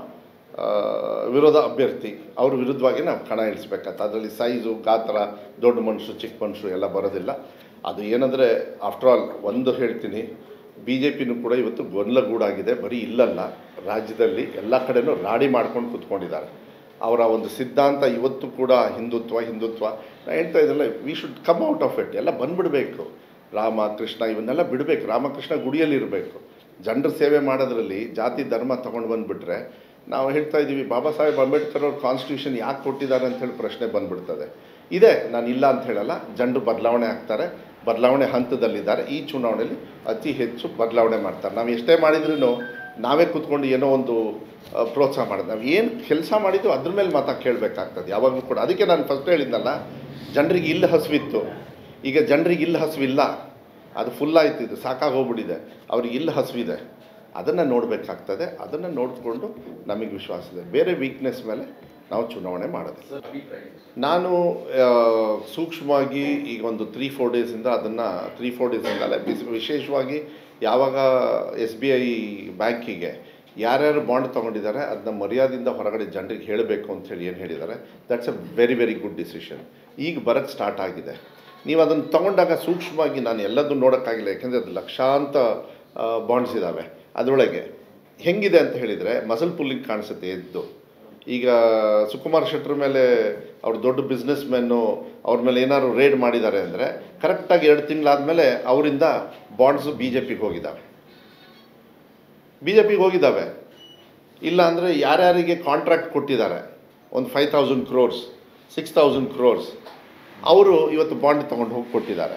ಆ, ವಿರೋಧ ಅಭ್ಯರ್ಥಿ ಅವ್ರ ವಿರುದ್ಧವಾಗಿ ನಾವು ಕಣ ಇಳಿಸ್ಬೇಕಂತ ಅದರಲ್ಲಿ ಸೈಜು ಗಾತ್ರ ದೊಡ್ಡ ಮನುಷ್ಯರು ಚಿಕ್ಕ ಮನುಷ್ಯರು ಎಲ್ಲ ಬರೋದಿಲ್ಲ ಅದು ಏನಂದರೆ ಆಫ್ಟರ್ ಆಲ್ ಒಂದು ಹೇಳ್ತೀನಿ ಬಿ ಜೆ ಪಿನೂ ಕೂಡ ಇವತ್ತು ಗೊಂದಲಗೂಡಾಗಿದೆ ಬರೀ ಇಲ್ಲಲ್ಲ ರಾಜ್ಯದಲ್ಲಿ ಎಲ್ಲ ಕಡೆನೂ ರಾಡಿ ಮಾಡ್ಕೊಂಡು ಕೂತ್ಕೊಂಡಿದ್ದಾರೆ ಅವರ ಒಂದು ಸಿದ್ಧಾಂತ ಇವತ್ತು ಕೂಡ ಹಿಂದುತ್ವ ಹಿಂದುತ್ವ ನಾನು ಹೇಳ್ತಾ ಇದ್ದಲ್ಲ we should come out of it ಎಲ್ಲ ಬಂದ್ಬಿಡಬೇಕು ರಾಮ ಕೃಷ್ಣ ಇವನ್ನೆಲ್ಲ ಬಿಡಬೇಕು ರಾಮಕೃಷ್ಣ ಗುಡಿಯಲ್ಲಿ ಇರಬೇಕು ಜನರ ಸೇವೆ ಮಾಡೋದ್ರಲ್ಲಿ ಜಾತಿ ಧರ್ಮ ತೊಗೊಂಡು ಬಂದುಬಿಟ್ರೆ ನಾವು ಹೇಳ್ತಾ ಇದ್ದೀವಿ ಬಾಬಾ ಸಾಹೇಬ್ ಅಂಬೇಡ್ಕರ್ ಅವ್ರ ಕಾನ್ಸ್ಟಿಟ್ಯೂಷನ್ ಯಾಕೆ ಕೊಟ್ಟಿದ್ದಾರೆ ಅಂತೇಳಿ ಪ್ರಶ್ನೆ ಬಂದ್ಬಿಡ್ತದೆ ಇದೆ ನಾನು ಇಲ್ಲ ಅಂತ ಹೇಳಲ್ಲ ಜನರು ಬದಲಾವಣೆ ಆಗ್ತಾರೆ ಬದಲಾವಣೆ ಹಂತದಲ್ಲಿದ್ದಾರೆ ಈ ಚುನಾವಣೆಯಲ್ಲಿ ಅತಿ ಹೆಚ್ಚು ಬದಲಾವಣೆ ಮಾಡ್ತಾರೆ ನಾವು ಎಷ್ಟೇ ಮಾಡಿದ್ರೂ ನಾವೇ ಕೂತ್ಕೊಂಡು ಏನೋ ಒಂದು ಆ, ಪ್ರೋತ್ಸಾಹ ಮಾಡೋದು ನಾವು ಏನು ಕೆಲಸ ಮಾಡಿದ್ದು ಅದ್ರ ಮೇಲೆ ಮಾತಾ ಕೇಳಬೇಕಾಗ್ತದೆ ಯಾವಾಗಲೂ ಕೂಡ ಅದಕ್ಕೆ ನಾನು ಫಸ್ಟ್ ಹೇಳಿದ್ನಲ್ಲ ಜನರಿಗೆ ಇಲ್ಲಿ ಹಸುವಿತ್ತು ಈಗ ಜನರಿಗೆ ಇಲ್ಲಿ ಹಸುವಿಲ್ಲ ಅದು ಫುಲ್ ಆಯ್ತು ಇದು ಸಾಕಾಗಿ ಹೋಗ್ಬಿಟ್ಟಿದೆ ಅವ್ರಿಗೆ ಇಲ್ಲಿ ಹಸುವಿದೆ ಅದನ್ನು ನೋಡಬೇಕಾಗ್ತದೆ ಅದನ್ನು ನೋಡಿಕೊಂಡು ನಮಗೆ ವಿಶ್ವಾಸ ಇದೆ ಬೇರೆ ವೀಕ್ನೆಸ್ ಮೇಲೆ ನಾವು ಚುನಾವಣೆ ಮಾಡೋದು ಸರ್ ಅಭಿಪ್ರಾಯ ನಾನು ಆ, ಸೂಕ್ಷ್ಮವಾಗಿ ಈಗ ಒಂದು ತ್ರೀ ಫೋರ್ ಡೇಸಿಂದ ಅದನ್ನು ತ್ರೀ ಫೋರ್ ಡೇಸಿಂದಲೇ ಬಿಸ್ ವಿಶೇಷವಾಗಿ ಯಾವಾಗ ಎಸ್ ಬಿ ಐ ಬ್ಯಾಂಕಿಗೆ ಯಾರ್ಯಾರು ಬಾಂಡ್ ತೊಗೊಂಡಿದ್ದಾರೆ ಅದನ್ನ ಮರ್ಯಾದೆಯಿಂದ ಹೊರಗಡೆ ಜನರಿಗೆ ಹೇಳಬೇಕು ಅಂತೇಳಿ ಏನು ಹೇಳಿದ್ದಾರೆ that's a very very good decision ಈಗ ಬರೋಕ್ಕೆ ಸ್ಟಾರ್ಟ್ ಆಗಿದೆ ನೀವು ಅದನ್ನು ತೊಗೊಂಡಾಗ ಸೂಕ್ಷ್ಮವಾಗಿ ನಾನು ಎಲ್ಲದೂ ನೋಡೋಕ್ಕಾಗಿಲ್ಲ ಯಾಕೆಂದರೆ ಅದು ಲಕ್ಷಾಂತ ಬಾಂಡ್ಸ್ ಇದ್ದಾವೆ ಅದರೊಳಗೆ ಹೆಂಗಿದೆ ಅಂತ ಹೇಳಿದರೆ ಮಸಲ್ ಪುಲ್ಲಿಂಗ್ ಕಾಣಿಸುತ್ತೆ ಎದ್ದು ಈಗ ಸುಕುಮಾರ್ ಶೆಟ್ರ್ ಮೇಲೆ ಅವ್ರು ದೊಡ್ಡ ಬಿಸ್ನೆಸ್ ಮೆನ್ನು ಅವ್ರ ಮೇಲೆ ಏನಾದ್ರು ರೇಡ್ ಮಾಡಿದ್ದಾರೆ ಅಂದರೆ ಕರೆಕ್ಟಾಗಿ ಎರಡು ತಿಂಗಳಾದಮೇಲೆ ಅವರಿಂದ ಬಾಂಡ್ಸು ಬಿ ಜೆ ಪಿಗೆ ಹೋಗಿದ್ದಾವೆ ಬಿ ಜೆ ಪಿಗೆ ಹೋಗಿದ್ದಾವೆ ಇಲ್ಲ ಅಂದರೆ ಯಾರ್ಯಾರಿಗೆ ಕಾಂಟ್ರಾಕ್ಟ್ ಕೊಟ್ಟಿದ್ದಾರೆ ಒಂದು five thousand crores six thousand crores ಅವರು ಇವತ್ತು ಬಾಂಡ್ ತೊಗೊಂಡು ಹೋಗಿ ಕೊಟ್ಟಿದ್ದಾರೆ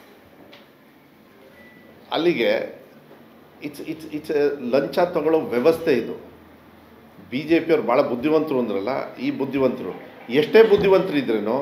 ಅಲ್ಲಿಗೆ ಇಟ್ಸ್ ಇಟ್ಸ್ ಇಟ್ಸ್ ಲಂಚ ತಗೊಳ್ಳೋ ವ್ಯವಸ್ಥೆ ಇದು ಬಿ ಜೆ ಪಿಯವ್ರು ಭಾಳ ಬುದ್ಧಿವಂತರು ಅಂದ್ರಲ್ಲ ಈ ಬುದ್ಧಿವಂತರು ಎಷ್ಟೇ ಬುದ್ಧಿವಂತರು ಇದ್ರೂ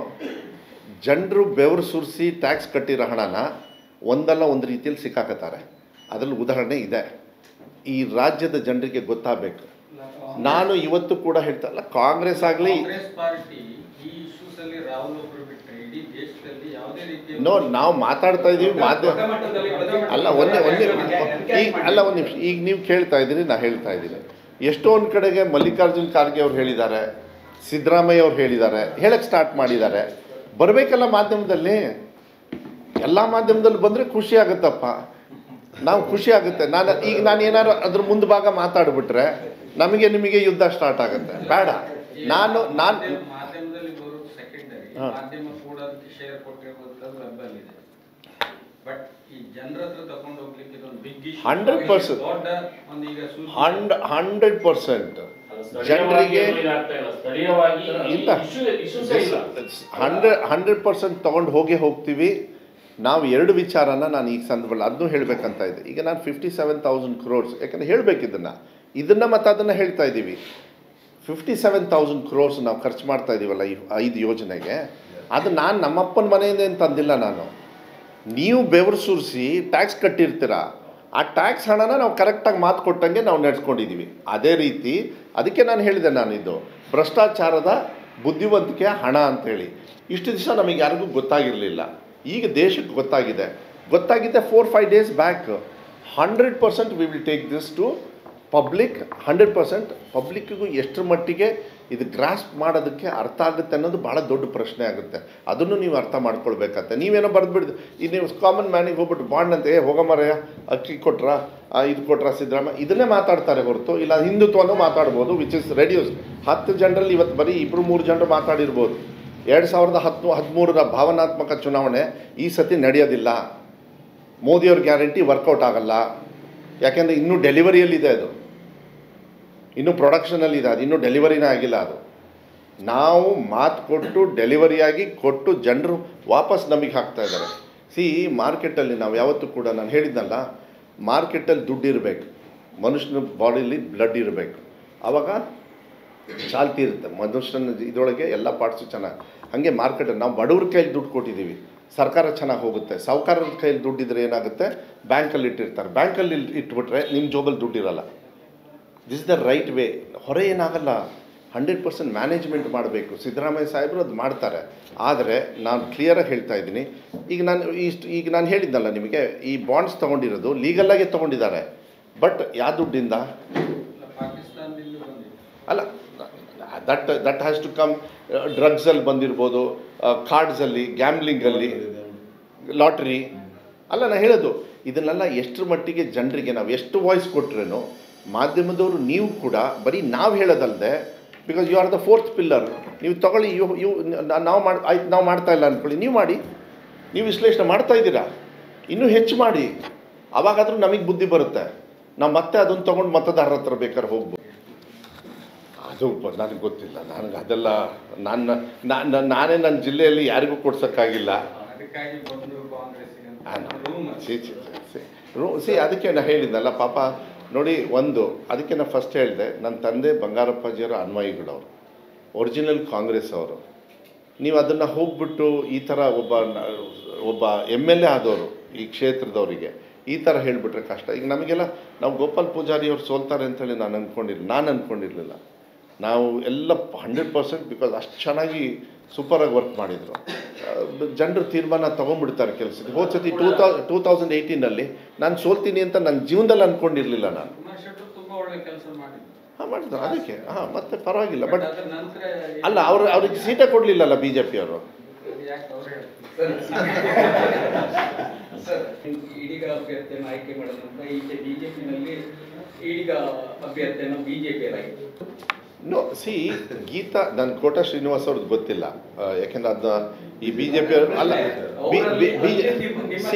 ಜನರು ಬೆವರು ಸುರಿಸಿ ಟ್ಯಾಕ್ಸ್ ಕಟ್ಟಿರೋ ಹಣನ ಒಂದಲ್ಲ ಒಂದು ರೀತಿಯಲ್ಲಿ ಸಿಕ್ಕಾಕತ್ತಾರೆ ಅದರಲ್ಲಿ ಉದಾಹರಣೆ ಇದೆ ಈ ರಾಜ್ಯದ ಜನರಿಗೆ ಗೊತ್ತಾಗಬೇಕು ನಾನು ಇವತ್ತು ಕೂಡ ಹೇಳ್ತಾ ಇಲ್ಲ ಕಾಂಗ್ರೆಸ್ ಆಗಲಿ ಕಾಂಗ್ರೆಸ್ ಪಾರ್ಟಿ ಈ ಇಶ್ಯೂಸ್ ಅಲ್ಲಿ ರಾಹುಲ್ ಒಬ್ರು ಬಿಟ್ಟರೆ ಇಡೀ ದೇಶದಲ್ಲಿ ಯಾವುದೇ ರೀತಿಯ ನೋ ನಾವು ಮಾತಾಡ್ತಾ ಇದ್ದೀವಿ ಮಾಧ್ಯಮ ದೊಡ್ಡ ಮಟ್ಟದಲ್ಲಿ ಪ್ರತಿಭಟನೆ ಅಲ್ಲ ಒಂದೇ ಒಂದೇ ಎನ್ಕರೇಜ್ ಈಗ ಅಲ್ಲ ಒಂದು ನಿಮಿಷ ಈಗ ನೀವು ಕೇಳ್ತಾ ಇದ್ದೀರಿ ನಾ ಹೇಳ್ತಾ ಇದ್ದೀನಿ ಎಷ್ಟೊಂದು ಕಡೆಗೆ ಮಲ್ಲಿಕಾರ್ಜುನ್ ಖರ್ಗೆ ಅವ್ರು ಹೇಳಿದ್ದಾರೆ ಸಿದ್ದರಾಮಯ್ಯ ಅವ್ರು ಹೇಳಿದ್ದಾರೆ ಹೇಳಕ್ಕೆ ಸ್ಟಾರ್ಟ್ ಮಾಡಿದ್ದಾರೆ ಬರಬೇಕಲ್ಲ ಮಾಧ್ಯಮದಲ್ಲಿ ಎಲ್ಲ ಮಾಧ್ಯಮದಲ್ಲಿ ಬಂದರೆ ಖುಷಿ ಆಗುತ್ತಪ್ಪ ನಾವು ಖುಷಿ ಆಗುತ್ತೆ ನಾನು ಈಗ ನಾನು ಏನಾದ್ರು ಅದ್ರ ಮುಂದೆ ಭಾಗ ಮಾತಾಡ್ಬಿಟ್ರೆ ನಮಗೆ ನಿಮಗೆ ಯುದ್ಧ ಸ್ಟಾರ್ಟ್ ಆಗುತ್ತೆ ಬೇಡ ನಾನು ನಾನು ಮಾಧ್ಯಮ- ಮಾಧ್ಯಮದಲ್ಲಿ ಬರೋದು ಸೆಕೆಂಡರಿ ಹಾ. ಮಾಧ್ಯಮ ಕೂಡ ಅದಕ್ಕೆ ಶೇರ್ ಕೊಟ್ಟಿರುವಂತದ್ದು ವೆಬ್ಬಲ್ಲಿ ಇದೆ ಬಟ್ ಈ ಜನರ ಹತ್ರ ತಗೊಂಡು ಹೋಗ್ಲಿಕ್ಕೆ ಇದೊಂದು ಬಿಗ್ ಇಶ್ಯೂ 100% ದೊಡ್ಡ ಒಂದು ಈಗ ಸೂಚಿ- ಹಂಡ್ ಹಂಡ್ರೆಡ್ ಪರ್ಸೆಂಟ್ ಜನರಿಗೆ ಜನರಿಗೆ ಸ್ಥಳೀಯವಾಗಿ ಇಲ್ಲ. ಇಶ್ಯೂಸೇ ಇಲ್ಲ ಹಂಡ್ರೆಡ್ ಹಂಡ್ರೆಡ್ ಪರ್ಸೆಂಟ್ ತೊಗೊಂಡು ಹೋಗೇ ಹೋಗ್ತೀವಿ ನಾವು ಎರಡು ವಿಚಾರನ ನಾನು ಈಗ ಸಂದರ್ಭದಲ್ಲಿ ಅದನ್ನೂ ಹೇಳಬೇಕಂತ ಇದೆ ಈಗ ನಾನು ಫಿಫ್ಟಿ ಸೆವೆನ್ ತೌಸಂಡ್ ಕ್ರೋರ್ಸ್ ಯಾಕಂದರೆ ಹೇಳಬೇಕು ಇದನ್ನು ಇದನ್ನು ಮತ್ತು ಅದನ್ನು ಹೇಳ್ತಾ ಇದ್ದೀವಿ ಫಿಫ್ಟಿ ಸೆವೆನ್ ತೌಸಂಡ್ ಕ್ರೋರ್ಸ್ ನಾವು ಖರ್ಚು ಮಾಡ್ತಾ ಇದ್ದೀವಲ್ಲ ಈ ಐದು ಯೋಜನೆಗೆ ಅದು ನಾನು ನಮ್ಮಪ್ಪನ ಮನೆಯಿಂದ ಏನು ತಂದಿಲ್ಲ ನಾನು ನೀವು ಬೆವರು ಸುರಿಸಿ ಟ್ಯಾಕ್ಸ್ ಕಟ್ಟಿರ್ತೀರ ಆ ಟ್ಯಾಕ್ಸ್ ಹಣನ ನಾವು ಕರೆಕ್ಟಾಗಿ ಮಾತು ಕೊಟ್ಟಂಗೆ ನಾವು ನಡೆಸ್ಕೊಂಡಿದ್ದೀವಿ ಅದೇ ರೀತಿ ಅದಕ್ಕೆ ನಾನು ಹೇಳಿದೆ ನಾನು ಇದು ಭ್ರಷ್ಟಾಚಾರದ ಬುದ್ಧಿವಂತಿಕೆಯ ಹಣ ಅಂತೇಳಿ ಇಷ್ಟು ದಿವಸ ನಮಗೆ ಯಾರಿಗೂ ಗೊತ್ತಾಗಿರಲಿಲ್ಲ ಈಗ ದೇಶಕ್ಕೆ ಗೊತ್ತಾಗಿದೆ ಗೊತ್ತಾಗಿದೆ four five days back hundred percent we will take this to public hundred percent ಪಬ್ಲಿಕ್ಕಿಗೂ ಎಷ್ಟರ ಮಟ್ಟಿಗೆ ಇದು ಗ್ರಾಸ್ಪ್ ಮಾಡೋದಕ್ಕೆ ಅರ್ಥ ಆಗುತ್ತೆ ಅನ್ನೋದು ಭಾಳ ದೊಡ್ಡ ಪ್ರಶ್ನೆ ಆಗುತ್ತೆ ಅದನ್ನು ನೀವು ಅರ್ಥ ಮಾಡ್ಕೊಳ್ಬೇಕಂತೆ ನೀವೇನೋ ಬರೆದ್ಬಿಡ್ದು ಈಗ ನೀವು ಕಾಮನ್ ಮ್ಯಾನಿಗೆ ಹೋಗ್ಬಿಟ್ಟು ಬಾಂಡ್ ಅಂತ ಏ ಹೋಗಮರಯ್ಯ ಅಕ್ಕಿ ಕೊಟ್ರ ಆ, ಇದು ಕೊಟ್ರ ಸಿದ್ದರಾಮಯ್ಯ ಇದನ್ನೇ ಮಾತಾಡ್ತಾರೆ ಹೊರತು ಇಲ್ಲ ಹಿಂದುತ್ವನೂ ಮಾತಾಡ್ಬೋದು ವಿಚ್ ಇಸ್ ರೆಡ್ಯೂಸ್ ಹತ್ತು ಜನರಲ್ಲಿ ಇವತ್ತು ಬರೀ ಇಬ್ಬರು ಮೂರು ಜನರು ಮಾತಾಡಿರ್ಬೋದು ಎರಡು ಸಾವಿರದ ಹತ್ತು ಹದಿಮೂರರ ಭಾವನಾತ್ಮಕ ಚುನಾವಣೆ ಈ ಸತಿ ನಡೆಯೋದಿಲ್ಲ ಮೋದಿಯವ್ರ ಗ್ಯಾರಂಟಿ ವರ್ಕೌಟ್ ಆಗಲ್ಲ ಯಾಕೆಂದರೆ ಇನ್ನೂ ಡೆಲಿವರಿಯಲ್ಲಿದೆ ಅದು ಇನ್ನೂ ಪ್ರೊಡಕ್ಷನಲ್ಲಿ ಇದೆ ಅದು ಇನ್ನೂ ಡೆಲಿವರಿನೇ ಆಗಿಲ್ಲ ಅದು ನಾವು ಮಾತು ಕೊಟ್ಟು ಡೆಲಿವರಿಯಾಗಿ ಕೊಟ್ಟು ಜನರು ವಾಪಸ್ ನಮಗೆ ಹಾಕ್ತಾ ಇದ್ದಾರೆ ಸಿ ಮಾರ್ಕೆಟಲ್ಲಿ ನಾವು ಯಾವತ್ತೂ ಕೂಡ ನಾನು ಹೇಳಿದ್ನಲ್ಲ ಮಾರ್ಕೆಟಲ್ಲಿ ದುಡ್ಡು ಇರಬೇಕು ಮನುಷ್ಯನ ಬಾಡಿಲಿ ಬ್ಲಡ್ ಇರಬೇಕು ಆವಾಗ ಚಾಲ್ತಿ ಇರುತ್ತೆ ಮನುಷ್ಯನ ಇದರೊಳಗೆ ಎಲ್ಲ ಪಾರ್ಟ್ಸು ಚೆನ್ನಾಗಿ ಹಾಗೆ ಮಾರ್ಕೆಟಲ್ಲಿ ನಾವು ಬಡವ್ರ ಕೈಲಿ ದುಡ್ಡು ಕೊಟ್ಟಿದ್ದೀವಿ ಸರ್ಕಾರ ಚೆನ್ನಾಗಿ ಹೋಗುತ್ತೆ ಸಾಹುಕಾರರ ಕೈಲಿ ದುಡ್ಡಿದ್ರೆ ಏನಾಗುತ್ತೆ ಬ್ಯಾಂಕಲ್ಲಿ ಇಟ್ಟಿರ್ತಾರೆ ಬ್ಯಾಂಕಲ್ಲಿ ಇಟ್ಬಿಟ್ರೆ ನಿಮ್ಮ ಜೋಬಲ್ಲಿ ದುಡ್ಡು ಇರಲ್ಲ this is the right way ಹೊರೆ ಏನಾಗಲ್ಲ ಹಂಡ್ರೆಡ್ ಪರ್ಸೆಂಟ್ ಮ್ಯಾನೇಜ್ಮೆಂಟ್ ಮಾಡಬೇಕು ಸಿದ್ದರಾಮಯ್ಯ ಸಾಹೇಬರು ಅದು ಮಾಡ್ತಾರೆ ಆದರೆ ನಾನು ಕ್ಲಿಯರಾಗಿ ಹೇಳ್ತಾ ಇದ್ದೀನಿ ಈಗ ನಾನು ಇಷ್ಟು ಈಗ ನಾನು ಹೇಳಿದ್ನಲ್ಲ ನಿಮಗೆ ಈ ಬಾಂಡ್ಸ್ ತೊಗೊಂಡಿರೋದು ಲೀಗಲ್ಲಾಗೆ ತೊಗೊಂಡಿದ್ದಾರೆ ಬಟ್ ಯಾವ ದುಡ್ಡಿಂದ ಪಾಕಿಸ್ತಾನದಿಂದ ಬಂದಿದೆ ಅಲ್ಲ that that has to come ಡ್ರಗ್ಸಲ್ಲಿ ಬಂದಿರ್ಬೋದು ಕಾರ್ಡ್ಸಲ್ಲಿ ಗ್ಯಾಮ್ಲಿಂಗಲ್ಲಿ ಲಾಟ್ರಿ ಅಲ್ಲ ನಾನು ಹೇಳೋದು ಇದನ್ನೆಲ್ಲ ಎಷ್ಟರ ಮಟ್ಟಿಗೆ ಜನರಿಗೆ ನಾವು ಎಷ್ಟು ವಾಯ್ಸ್ ಕೊಟ್ರೇನು ಮಾಧ್ಯಮದವರು ನೀವು ಕೂಡ ಬರೀ ನಾವು ಹೇಳೋದಲ್ಲದೆ because you are the fourth pillar ನೀವು ತಗೊಳ್ಳಿ ಯು ಯು ನಾವು ಮಾಡಿ ಆಯ್ತು ನಾವು ಮಾಡ್ತಾ ಇಲ್ಲ ಅಂದ್ಕೊಳ್ಳಿ ನೀವು ಮಾಡಿ ನೀವು ವಿಶ್ಲೇಷಣೆ ಮಾಡ್ತಾ ಇದ್ದೀರಾ ಇನ್ನೂ ಹೆಚ್ಚು ಮಾಡಿ ಅವಾಗಾದರೂ ನಮಗೆ ಬುದ್ಧಿ ಬರುತ್ತೆ ನಾವು ಮತ್ತೆ ಅದನ್ನು ತೊಗೊಂಡು ಮತದಾರರ ಹತ್ರ ಬೇಕಾದ್ರೆ ಹೋಗ್ಬೋದು ಅದು ಬ- ನನಗೆ ಗೊತ್ತಿಲ್ಲ ನನಗೆ ಅದೆಲ್ಲ ನನ್ನ ನಾನು ನಾನೇ ನನ್ನ ಜಿಲ್ಲೆಯಲ್ಲಿ ಯಾರಿಗೂ ಕೊಡ್ಸೋಕ್ಕಾಗಿಲ್ಲ ಅದಕ್ಕಾಗಿ ಬಂದು ಕಾಂಗ್ರೆಸ್ಸಿಗೆ ಆ, ಅಂತ ರೂಮರ್ ಸಿ ಸಿ ಸಿ ರೂ- ಸಿ ಅದಕ್ಕೆ ನಾನು ಹೇಳಿದ್ನಲ್ಲ ಪಾಪ ನೋಡಿ ಒಂದು ಅದಕ್ಕೆ ನಾನು ಫಸ್ಟ್ ಹೇಳಿದೆ ನನ್ನ ತಂದೆ ಬಂಗಾರಪ್ಪಾಜಿಯವರ ಅನ್ವಯಿಗಳವರು ಒರಿಜಿನಲ್ ಕಾಂಗ್ರೆಸ್ ಅವರು ನೀವು ಅದನ್ನು ಹೋಗ್ಬಿಟ್ಟು ಈ ಥರ ಒಬ್ಬ ನ- ಒಬ್ಬ ಎಮ್ ಎಲ್ ಎ ಆದವರು ಈ ಕ್ಷೇತ್ರದವರಿಗೆ ಈ ಥರ ಹೇಳಿಬಿಟ್ರೆ ಕಷ್ಟ ಈಗ ನಮಗೆಲ್ಲ ನಾವು ಗೋಪಾಲ್ ಪೂಜಾರಿ ಅವ್ರು ಸೋಲ್ತಾರೆ ಅಂತೇಳಿ ನಾನು ಅಂದ್ಕೊಂಡಿಲ್ಲ ನಾನು ಅಂದ್ಕೊಂಡಿರಲಿಲ್ಲ ನಾವು ಎಲ್ಲ ಹಂಡ್ರೆಡ್ ಪರ್ಸೆಂಟ್ ಬಿಕಾಸ್ ಅಷ್ಟು ಚೆನ್ನಾಗಿ ಸೂಪರಾಗಿ ವರ್ಕ್ ಮಾಡಿದರು ಜನರು ತೀರ್ಮಾನ ತೊಗೊಂಡ್ಬಿಡ್ತಾರೆ ಕೆಲಸಕ್ಕೆ ಹೋದ ಸತಿ ಟೂ ತೌ ಟೂ ತೌಸಂಡ್ ಏಯ್ಟೀನಲ್ಲಿ ನಾನು ಸೋಲ್ತೀನಿ ಅಂತ ನನ್ನ ಜೀವನದಲ್ಲಿ ಅಂದ್ಕೊಂಡಿರಲಿಲ್ಲ ನಾನು ಕುಮಾರ್ ಶೆಟ್ಟರು ತುಂಬಾ ಒಳ್ಳೆ ಕೆಲಸ ಮಾಡಿದ್ರು ಹಾಂ ಮಾಡಿದ್ರು ಅದಕ್ಕೆ ಹಾಂ ಮತ್ತೆ ಪರವಾಗಿಲ್ಲ ಬಟ್ ಅದ್ರ ನಂತರ ಅಲ್ಲ ಅವರು ಅವ್ರಿಗೆ ಸೀಟೇ ಕೊಡಲಿಲ್ಲಲ್ಲ ಬಿ ಜೆ ಪಿಯವರು ಯಾಕೆ ಅವ್ರು ಹೇಳ್ತಾರೆ ಸರ್ ಈಡಿಗ ಅಭ್ಯರ್ಥಿಯನ್ನು ಆಯ್ಕೆ ಮಾಡಿದ ನಂತರ ಈಚೆ ಬಿಜೆಪಿನಲ್ಲಿ ಈಡಿಗ ಅಭ್ಯರ್ಥಿಯನ್ನು ಬಿಜೆಪಿಯಲ್ಲಾಯಿತು ನೋ ಸಿ ಗೀತಾ ನನ್ನ ಕೋಟ ಶ್ರೀನಿವಾಸ್ ಅವ್ರದ್ದು ಗೊತ್ತಿಲ್ಲ ಆ, ಯಾಕೆಂದ್ರೆ ಅದನ್ನ ಈ ಬಿ ಜೆ ಪಿ ಅಲ್ಲ ಬಿ ಬಿ ಬಿ ಸಿ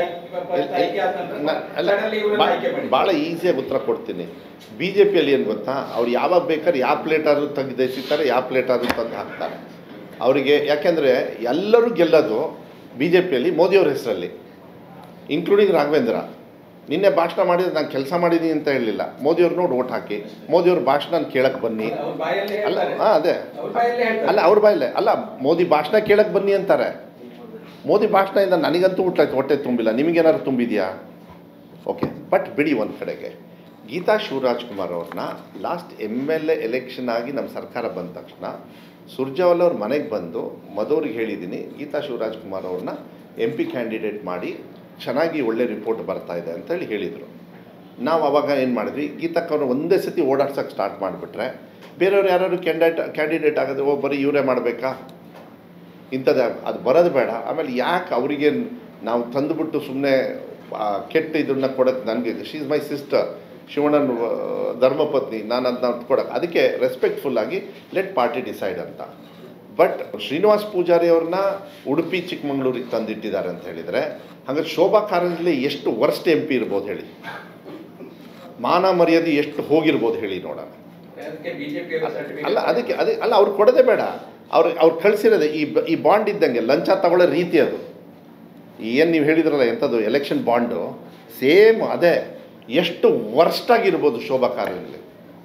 ಅಲ್ಲ ಭಾಳ ಈಸಿಯಾಗಿ ಉತ್ತರ ಕೊಡ್ತೀನಿ ಬಿ ಜೆ ಪಿಯಲ್ಲಿ ಏನು ಗೊತ್ತಾ ಅವ್ರು ಯಾವಾಗ ಬೇಕಾದ್ರೆ ಯಾವ ಪ್ಲೇಟ್ ಆದರೂ ತೆಗೆದು ಎಸಿತಾರೆ ಯಾವ ಪ್ಲೇಟ್ ಆದರೂ ತಂದು ಹಾಕ್ತಾರೆ ಅವರಿಗೆ ಯಾಕೆಂದರೆ ಎಲ್ಲರೂ ಗೆಲ್ಲೋದು ಬಿ ಜೆ ಪಿಯಲ್ಲಿ ಮೋದಿಯವ್ರ ಹೆಸರಲ್ಲಿ ಇನ್ಕ್ಲೂಡಿಂಗ್ ರಾಘವೇಂದ್ರ ನಿನ್ನೆ ಭಾಷಣ ಮಾಡಿದ್ರೆ ನಾನು ಕೆಲಸ ಮಾಡಿದ್ದೀನಿ ಅಂತ ಹೇಳಲಿಲ್ಲ ಮೋದಿಯವ್ರು ನೋಡಿ ಓಟ್ ಹಾಕಿ ಮೋದಿಯವ್ರ ಭಾಷಣ ಕೇಳಕ್ಕೆ ಬನ್ನಿ ಅವ್ರ ಬಾಯಲ್ಲೇ ಅಲ್ಲ ಹೇಳ್ತಾರೆ ಹಾಂ ಅದೇ ಅವ್ರ ಬಾಯಲ್ಲೇ ಹೇಳ್ತಾರೆ ಅಲ್ಲ ಅವ್ರ ಬಾಯಲ್ಲೇ ಅಲ್ಲ ಮೋದಿ ಭಾಷಣ ಕೇಳಕ್ಕೆ ಬನ್ನಿ ಅಂತಾರೆ ಮೋದಿ ಭಾಷಣದಿಂದ ನನಗಂತೂ ಊಟ ಹೊಟ್ಟೆ ತುಂಬಿಲ್ಲ ನಿಮಗೇನಾದ್ರು ತುಂಬಿದೆಯಾ ಓಕೆ ಬಟ್ ಬಿಡಿ ಒಂದು ಕಡೆಗೆ ಗೀತಾ ಶಿವರಾಜ್ ಕುಮಾರ್ ಅವ್ರನ್ನ last M L A election ಆಗಿ ನಮ್ಮ ಸರ್ಕಾರ ಬಂದ ತಕ್ಷಣ ಸುರ್ಜಾವಲ್ ಅವ್ರ ಮನೆಗೆ ಬಂದು ಮದವ್ರಿಗೆ ಹೇಳಿದ್ದೀನಿ ಗೀತಾ ಶಿವರಾಜ್ ಕುಮಾರ್ ಅವ್ರನ್ನ ಎಂ ಪಿ ಕ್ಯಾಂಡಿಡೇಟ್ ಮಾಡಿ ಚೆನ್ನಾಗಿ ಒಳ್ಳೆ ರಿಪೋರ್ಟ್ ಬರ್ತಾ ಇದೆ ಅಂತೇಳಿ ಹೇಳಿದರು ನಾವು ಅವಾಗ ಏನು ಮಾಡಿದ್ವಿ ಗೀತಕ್ಕವ್ರನ್ನ ಒಂದೇ ಸತಿ ಓಡಾಡ್ಸೋಕ್ಕೆ ಸ್ಟಾರ್ಟ್ ಮಾಡಿಬಿಟ್ರೆ ಬೇರೆಯವ್ರು ಯಾರು ಕ್ಯಾಂಡಿಡೇಟ್ ಕ್ಯಾಂಡಿಡೇಟ್ ಆಗೋದು ಓ ಬರೀ ಇವರೇ ಮಾಡಬೇಕಾ ಇಂಥದ್ದು ಅದು ಬರೋದು ಬೇಡ ಆಮೇಲೆ ಯಾಕೆ ಅವರಿಗೆ ನಾವು ತಂದುಬಿಟ್ಟು ಸುಮ್ಮನೆ ಕೆಟ್ಟ ಇದನ್ನ ಕೊಡೋದು ನನಗೆ ಶಿ ಇಸ್ ಮೈ ಸಿಸ್ಟರ್ ಶಿವಣ್ಣನ ಆ, ಧರ್ಮಪತ್ನಿ ನಾನು ಅದನ್ನ ಕೊಡೋಕೆ ಅದಕ್ಕೆ ರೆಸ್ಪೆಕ್ಟ್ಫುಲ್ಲಾಗಿ ಲೆಟ್ ಪಾರ್ಟಿ ಡಿಸೈಡ್ ಅಂತ ಬಟ್ ಶ್ರೀನಿವಾಸ್ ಪೂಜಾರಿ ಅವ್ರನ್ನ ಉಡುಪಿ ಚಿಕ್ಕಮಂಗ್ಳೂರಿಗೆ ತಂದಿಟ್ಟಿದ್ದಾರೆ ಅಂತ ಹೇಳಿದರೆ ಹಾಗಾದ್ರೆ ಶೋಭಾ ಕಾರಂಜಲಿ ಎಷ್ಟು ವರ್ಸ್ಟ್ ಎಂ ಪಿ ಇರ್ಬೋದು ಹೇಳಿ ಮಾನ ಮರ್ಯಾದೆ ಎಷ್ಟು ಹೋಗಿರ್ಬೋದು ಹೇಳಿ ನೋಡೋಣ ಅದಕ್ಕೆ ಬಿಜೆಪಿ ಸರ್ಟಿಫಿಕೇಟ್ ಅಲ್ಲ ಅದಕ್ಕೆ ಅದೇ ಅಲ್ಲ ಅವ್ರು ಕೊಡೋದೇ ಬೇಡ ಅವ್ರು ಅವ್ರು ಕಳಿಸಿರೋದೆ ಈ ಬ- ಈ ಬಾಂಡ್ ಇದ್ದಂಗೆ ಲಂಚ ತಗೊಳ್ಳೋ ರೀತಿ ಅದು ಏನು ನೀವು ಹೇಳಿದ್ರಲ್ಲ ಎಂಥದ್ದು ಎಲೆಕ್ಷನ್ ಬಾಂಡು ಸೇಮ್ ಅದೇ ಎಷ್ಟು ವರ್ಸ್ಟ್ ಆಗಿರ್ಬೋದು ಶೋಭಾ ಕಾರಲ್ಲಿ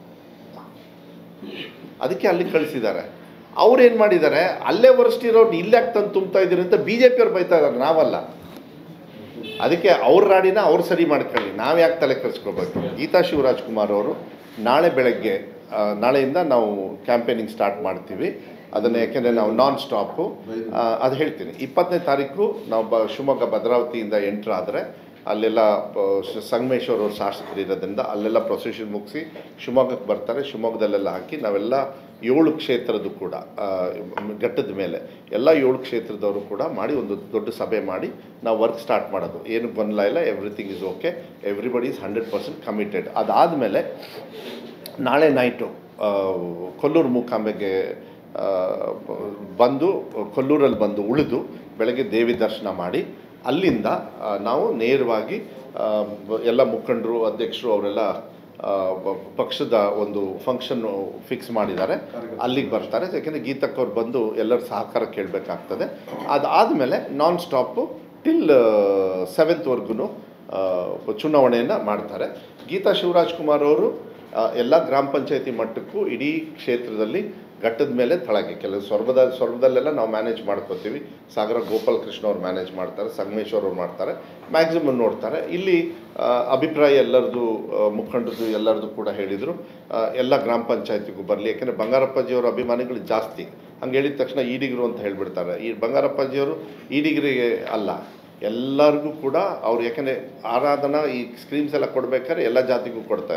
ಅದಕ್ಕೆ ಅಲ್ಲಿ ಕಳಿಸಿದ್ದಾರೆ ಅವ್ರು ಏನು ಮಾಡಿದ್ದಾರೆ ಅಲ್ಲೇ ವರ್ಸ್ಟ್ ಇರೋರು ಇಲ್ಲೇ ತಂದು ತುಂಬ್ತಾ ಇದ್ದೀರಿ ಅಂತ ಬಿ ಜೆ ಪಿಯವ್ರು ಬೈತಾ ಇದ್ದಾರೆ ನಾವಲ್ಲ ಅದಕ್ಕೆ ಅವ್ರ ರಾಡಿನ ಅವ್ರು ಸರಿ ಮಾಡ್ಕೊಳ್ಳಿ ನಾವು ಯಾಕೆ ತಲೆ ಕೆಡಿಸ್ಕೋಬೇಕು ಗೀತಾ ಶಿವರಾಜ್ ಕುಮಾರ್ ಅವರು ನಾಳೆ ಬೆಳಗ್ಗೆ ಆ, ನಾಳೆಯಿಂದ ನಾವು ಕ್ಯಾಂಪೇನಿಂಗ್ ಸ್ಟಾರ್ಟ್ ಮಾಡ್ತೀವಿ ಅದನ್ನು ಯಾಕೆಂದರೆ ನಾವು ನಾನ್ ಸ್ಟಾಪು ಅದು ಹೇಳ್ತೀನಿ ಇಪ್ಪತ್ತನೇ ತಾರೀಕು ನಾವು ಬ ಶಿವಮೊಗ್ಗ ಭದ್ರಾವತಿಯಿಂದ ಎಂಟ್ರ್ ಆದರೆ ಅಲ್ಲೆಲ್ಲ ಆ, ಶ- ಸಂಗಮೇಶ್ವರ್ ಅವ್ರ ಶಾಸಕರು ಇರೋದ್ರಿಂದ ಅಲ್ಲೆಲ್ಲ ಪ್ರೊಸೆಷನ್ ಮುಗಿಸಿ ಶಿವಮೊಗ್ಗಕ್ಕೆ ಬರ್ತಾರೆ ಶಿವಮೊಗ್ಗದಲ್ಲೆಲ್ಲ ಹಾಕಿ ನಾವೆಲ್ಲ ಏಳು ಕ್ಷೇತ್ರದ್ದು ಕೂಡ ಆ, ಘಟ್ಟದ ಮೇಲೆ ಎಲ್ಲ ಏಳು ಕ್ಷೇತ್ರದವರು ಕೂಡ ಮಾಡಿ ಒಂದು ದೊಡ್ಡ ಸಭೆ ಮಾಡಿ ನಾವು ವರ್ಕ್ ಸ್ಟಾರ್ಟ್ ಮಾಡೋದು ಏನು ಗೊಂದಲ ಇಲ್ಲ everything is okay everybody is hundred percent committed ಅದಾದಮೇಲೆ ನಾಳೆ ನೈಟು ಕೊಲ್ಲೂರು ಮೂಕಾಂಬೆಗೆ ಆ, ಬಂದು ಕೊಲ್ಲೂರಲ್ಲಿ ಬಂದು ಉಳಿದು ಬೆಳಗ್ಗೆ ದೇವಿ ದರ್ಶನ ಮಾಡಿ ಅಲ್ಲಿಂದ ಆ, ನಾವು ನೇರವಾಗಿ ಆ, ಬ- ಎಲ್ಲ ಮುಖಂಡರು ಅಧ್ಯಕ್ಷರು ಅವರೆಲ್ಲ ಆ, ಬ- ಪಕ್ಷದ ಒಂದು ಫಂಕ್ಷನ್ ಫಿಕ್ಸ್ ಮಾಡಿದ್ದಾರೆ ಅಲ್ಲಿಗೆ ಬರ್ತಾರೆ ಯಾಕೆಂದರೆ ಗೀತಕ್ಕವ್ರು ಬಂದು ಎಲ್ಲರ ಸಹಕಾರ ಕೇಳಬೇಕಾಗ್ತದೆ ಅದಾದಮೇಲೆ ನಾನ್ ಸ್ಟಾಪು ಟಿಲ್ ಸೆವೆಂತ್ವರೆಗೂ ಚುನಾವಣೆಯನ್ನು ಮಾಡ್ತಾರೆ ಗೀತಾ ಶಿವರಾಜ್ ಕುಮಾರ್ ಅವರು ಎಲ್ಲ ಗ್ರಾಮ ಪಂಚಾಯತಿ ಮಟ್ಟಕ್ಕೂ ಇಡೀ ಕ್ಷೇತ್ರದಲ್ಲಿ ಘಟ್ಟದ ಮೇಲೆ ತಳಗೆ ಕೆಲವು ಸ್ವರ್ಗದ ಸ್ವರ್ಗದಲ್ಲೆಲ್ಲ ನಾವು ಮ್ಯಾನೇಜ್ ಮಾಡ್ಕೋತೀವಿ ಸಾಗರ ಗೋಪಾಲ್ ಕೃಷ್ಣ ಅವ್ರು ಮ್ಯಾನೇಜ್ ಮಾಡ್ತಾರೆ ಸಂಗಮೇಶ್ವರ್ ಅವ್ರು ಮಾಡ್ತಾರೆ ಮ್ಯಾಕ್ಸಿಮಮ್ ನೋಡ್ತಾರೆ ಇಲ್ಲಿ ಆ, ಅಭಿಪ್ರಾಯ ಎಲ್ಲರದು ಮುಖಂಡರದು ಎಲ್ಲರದು ಕೂಡ ಹೇಳಿದರು ಎಲ್ಲ ಗ್ರಾಮ ಪಂಚಾಯತಿಗೂ ಬರಲಿ ಯಾಕೆಂದರೆ ಬಂಗಾರಪ್ಪಾಜಿಯವರ ಅಭಿಮಾನಿಗಳು ಜಾಸ್ತಿ ಹಂಗೆ ಹೇಳಿದ ತಕ್ಷಣ ಈಡಿಗರು ಅಂತ ಹೇಳಿಬಿಡ್ತಾರೆ ಈ ಬಂಗಾರಪ್ಪಾಜಿಯವರು ಈಡಿಗರಿಗೆ ಅಲ್ಲ ಎಲ್ಲರಿಗೂ ಕೂಡ ಅವ್ರು ಯಾಕೆಂದರೆ ಆರಾಧನಾ ಈ ಸ್ಕ್ರೀಮ್ಸ್ ಎಲ್ಲ ಕೊಡ್ಬೇಕಾದ್ರೆ ಎಲ್ಲ ಜಾತಿಗೂ ಕೊಡ್ತಾ ಇದ್ರು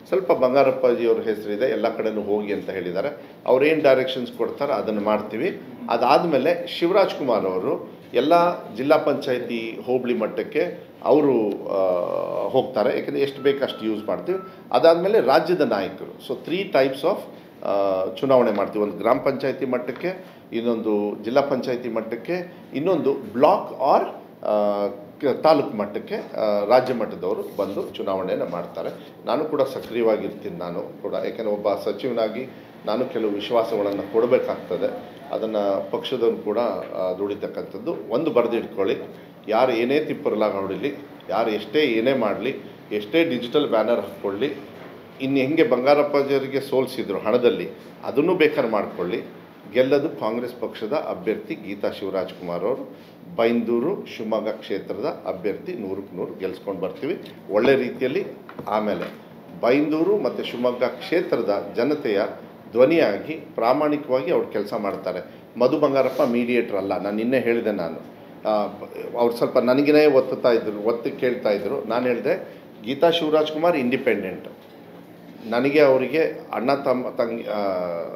ಸ್ವಲ್ಪ ಬಂಗಾರಪ್ಪಾಜಿಯವ್ರ ಹೆಸರಿದೆ ಎಲ್ಲ ಕಡೆನೂ ಹೋಗಿ ಅಂತ ಹೇಳಿದ್ದಾರೆ ಅವ್ರೇನು ಡೈರೆಕ್ಷನ್ಸ್ ಕೊಡ್ತಾರೆ ಅದನ್ನು ಮಾಡ್ತೀವಿ ಅದಾದಮೇಲೆ ಶಿವರಾಜ್ ಕುಮಾರ್ ಅವರು ಎಲ್ಲ ಜಿಲ್ಲಾ ಪಂಚಾಯತಿ ಹೋಬಳಿ ಮಟ್ಟಕ್ಕೆ ಅವರು ಹೋಗ್ತಾರೆ ಯಾಕೆಂದರೆ ಎಷ್ಟು ಬೇಕು ಅಷ್ಟು ಯೂಸ್ ಮಾಡ್ತೀವಿ ಅದಾದಮೇಲೆ ರಾಜ್ಯದ ನಾಯಕರು ಸೊ ತ್ರೀ ಟೈಪ್ಸ್ ಆಫ್ ಚುನಾವಣೆ ಮಾಡ್ತೀವಿ ಒಂದು ಗ್ರಾಮ ಪಂಚಾಯತಿ ಮಟ್ಟಕ್ಕೆ ಇನ್ನೊಂದು ಜಿಲ್ಲಾ ಪಂಚಾಯತಿ ಮಟ್ಟಕ್ಕೆ ಇನ್ನೊಂದು ಬ್ಲಾಕ್ ಆರ್ ತಾಲೂಕು ಮಟ್ಟಕ್ಕೆ ಆ, ರಾಜ್ಯ ಮಟ್ಟದವರು ಬಂದು ಚುನಾವಣೆಯನ್ನು ಮಾಡ್ತಾರೆ ನಾನು ಕೂಡ ಸಕ್ರಿಯವಾಗಿರ್ತೀನಿ ನಾನು ಕೂಡ ಯಾಕೆಂದರೆ ಒಬ್ಬ ಸಚಿವನಾಗಿ ನಾನು ಕೆಲವು ವಿಶ್ವಾಸಗಳನ್ನು ಕೊಡಬೇಕಾಗ್ತದೆ ಅದನ್ನು ಪಕ್ಷದವರು ಕೂಡ ಆ, ದುಡಿತಕ್ಕಂಥದ್ದು ಒಂದು ಬರೆದಿಟ್ಕೊಳ್ಳಿ ಯಾರು ಏನೇ ತಿಪ್ಪರಲಾಗ ಹೊಡಿಲಿ ಯಾರು ಎಷ್ಟೇ ಏನೇ ಮಾಡಲಿ ಎಷ್ಟೇ ಡಿಜಿಟಲ್ ಬ್ಯಾನರ್ ಹಾಕ್ಕೊಳ್ಳಿ ಇನ್ನು ಹೆಂಗೆ ಬಂಗಾರಪ್ಪಾಜಿಯವರಿಗೆ ಸೋಲಿಸಿದ್ರು ಹಣದಲ್ಲಿ ಅದನ್ನು ಬೇಕಾದ್ರೆ ಮಾಡ್ಕೊಳ್ಳಿ ಗೆಲ್ಲದು ಕಾಂಗ್ರೆಸ್ ಪಕ್ಷದ ಅಭ್ಯರ್ಥಿ ಗೀತಾ ಶಿವರಾಜ್ ಕುಮಾರ್ ಅವರು ಬೈಂದೂರು ಶಿವಮೊಗ್ಗ ಕ್ಷೇತ್ರದ ಅಭ್ಯರ್ಥಿ ನೂರಕ್ಕೆ ನೂರು ಗೆಲ್ಸ್ಕೊಂಡು ಬರ್ತೀವಿ ಒಳ್ಳೆ ರೀತಿಯಲ್ಲಿ ಆಮೇಲೆ ಬೈಂದೂರು ಮತ್ತು ಶಿವಮೊಗ್ಗ ಕ್ಷೇತ್ರದ ಜನತೆಯ ಧ್ವನಿಯಾಗಿ ಪ್ರಾಮಾಣಿಕವಾಗಿ ಅವ್ರು ಕೆಲಸ ಮಾಡ್ತಾರೆ ಮಧು ಬಂಗಾರಪ್ಪ ಮೀಡಿಯೇಟ್ರ್ ಅಲ್ಲ ನಾನು ನಿನ್ನೆ ಹೇಳಿದೆ ನಾನು ಅವ್ರು ಸ್ವಲ್ಪ ನನಗೇ ಒತ್ತುತ್ತಾ ಇದ್ರು ಒತ್ತು ಕೇಳ್ತಾ ಇದ್ರು ನಾನು ಹೇಳಿದೆ ಗೀತಾ ಶಿವರಾಜ್ ಕುಮಾರ್ ಇಂಡಿಪೆಂಡೆಂಟ್ ನನಗೆ ಅವರಿಗೆ ಅಣ್ಣ ತಮ್ಮ ತಂಗಿ ಆ,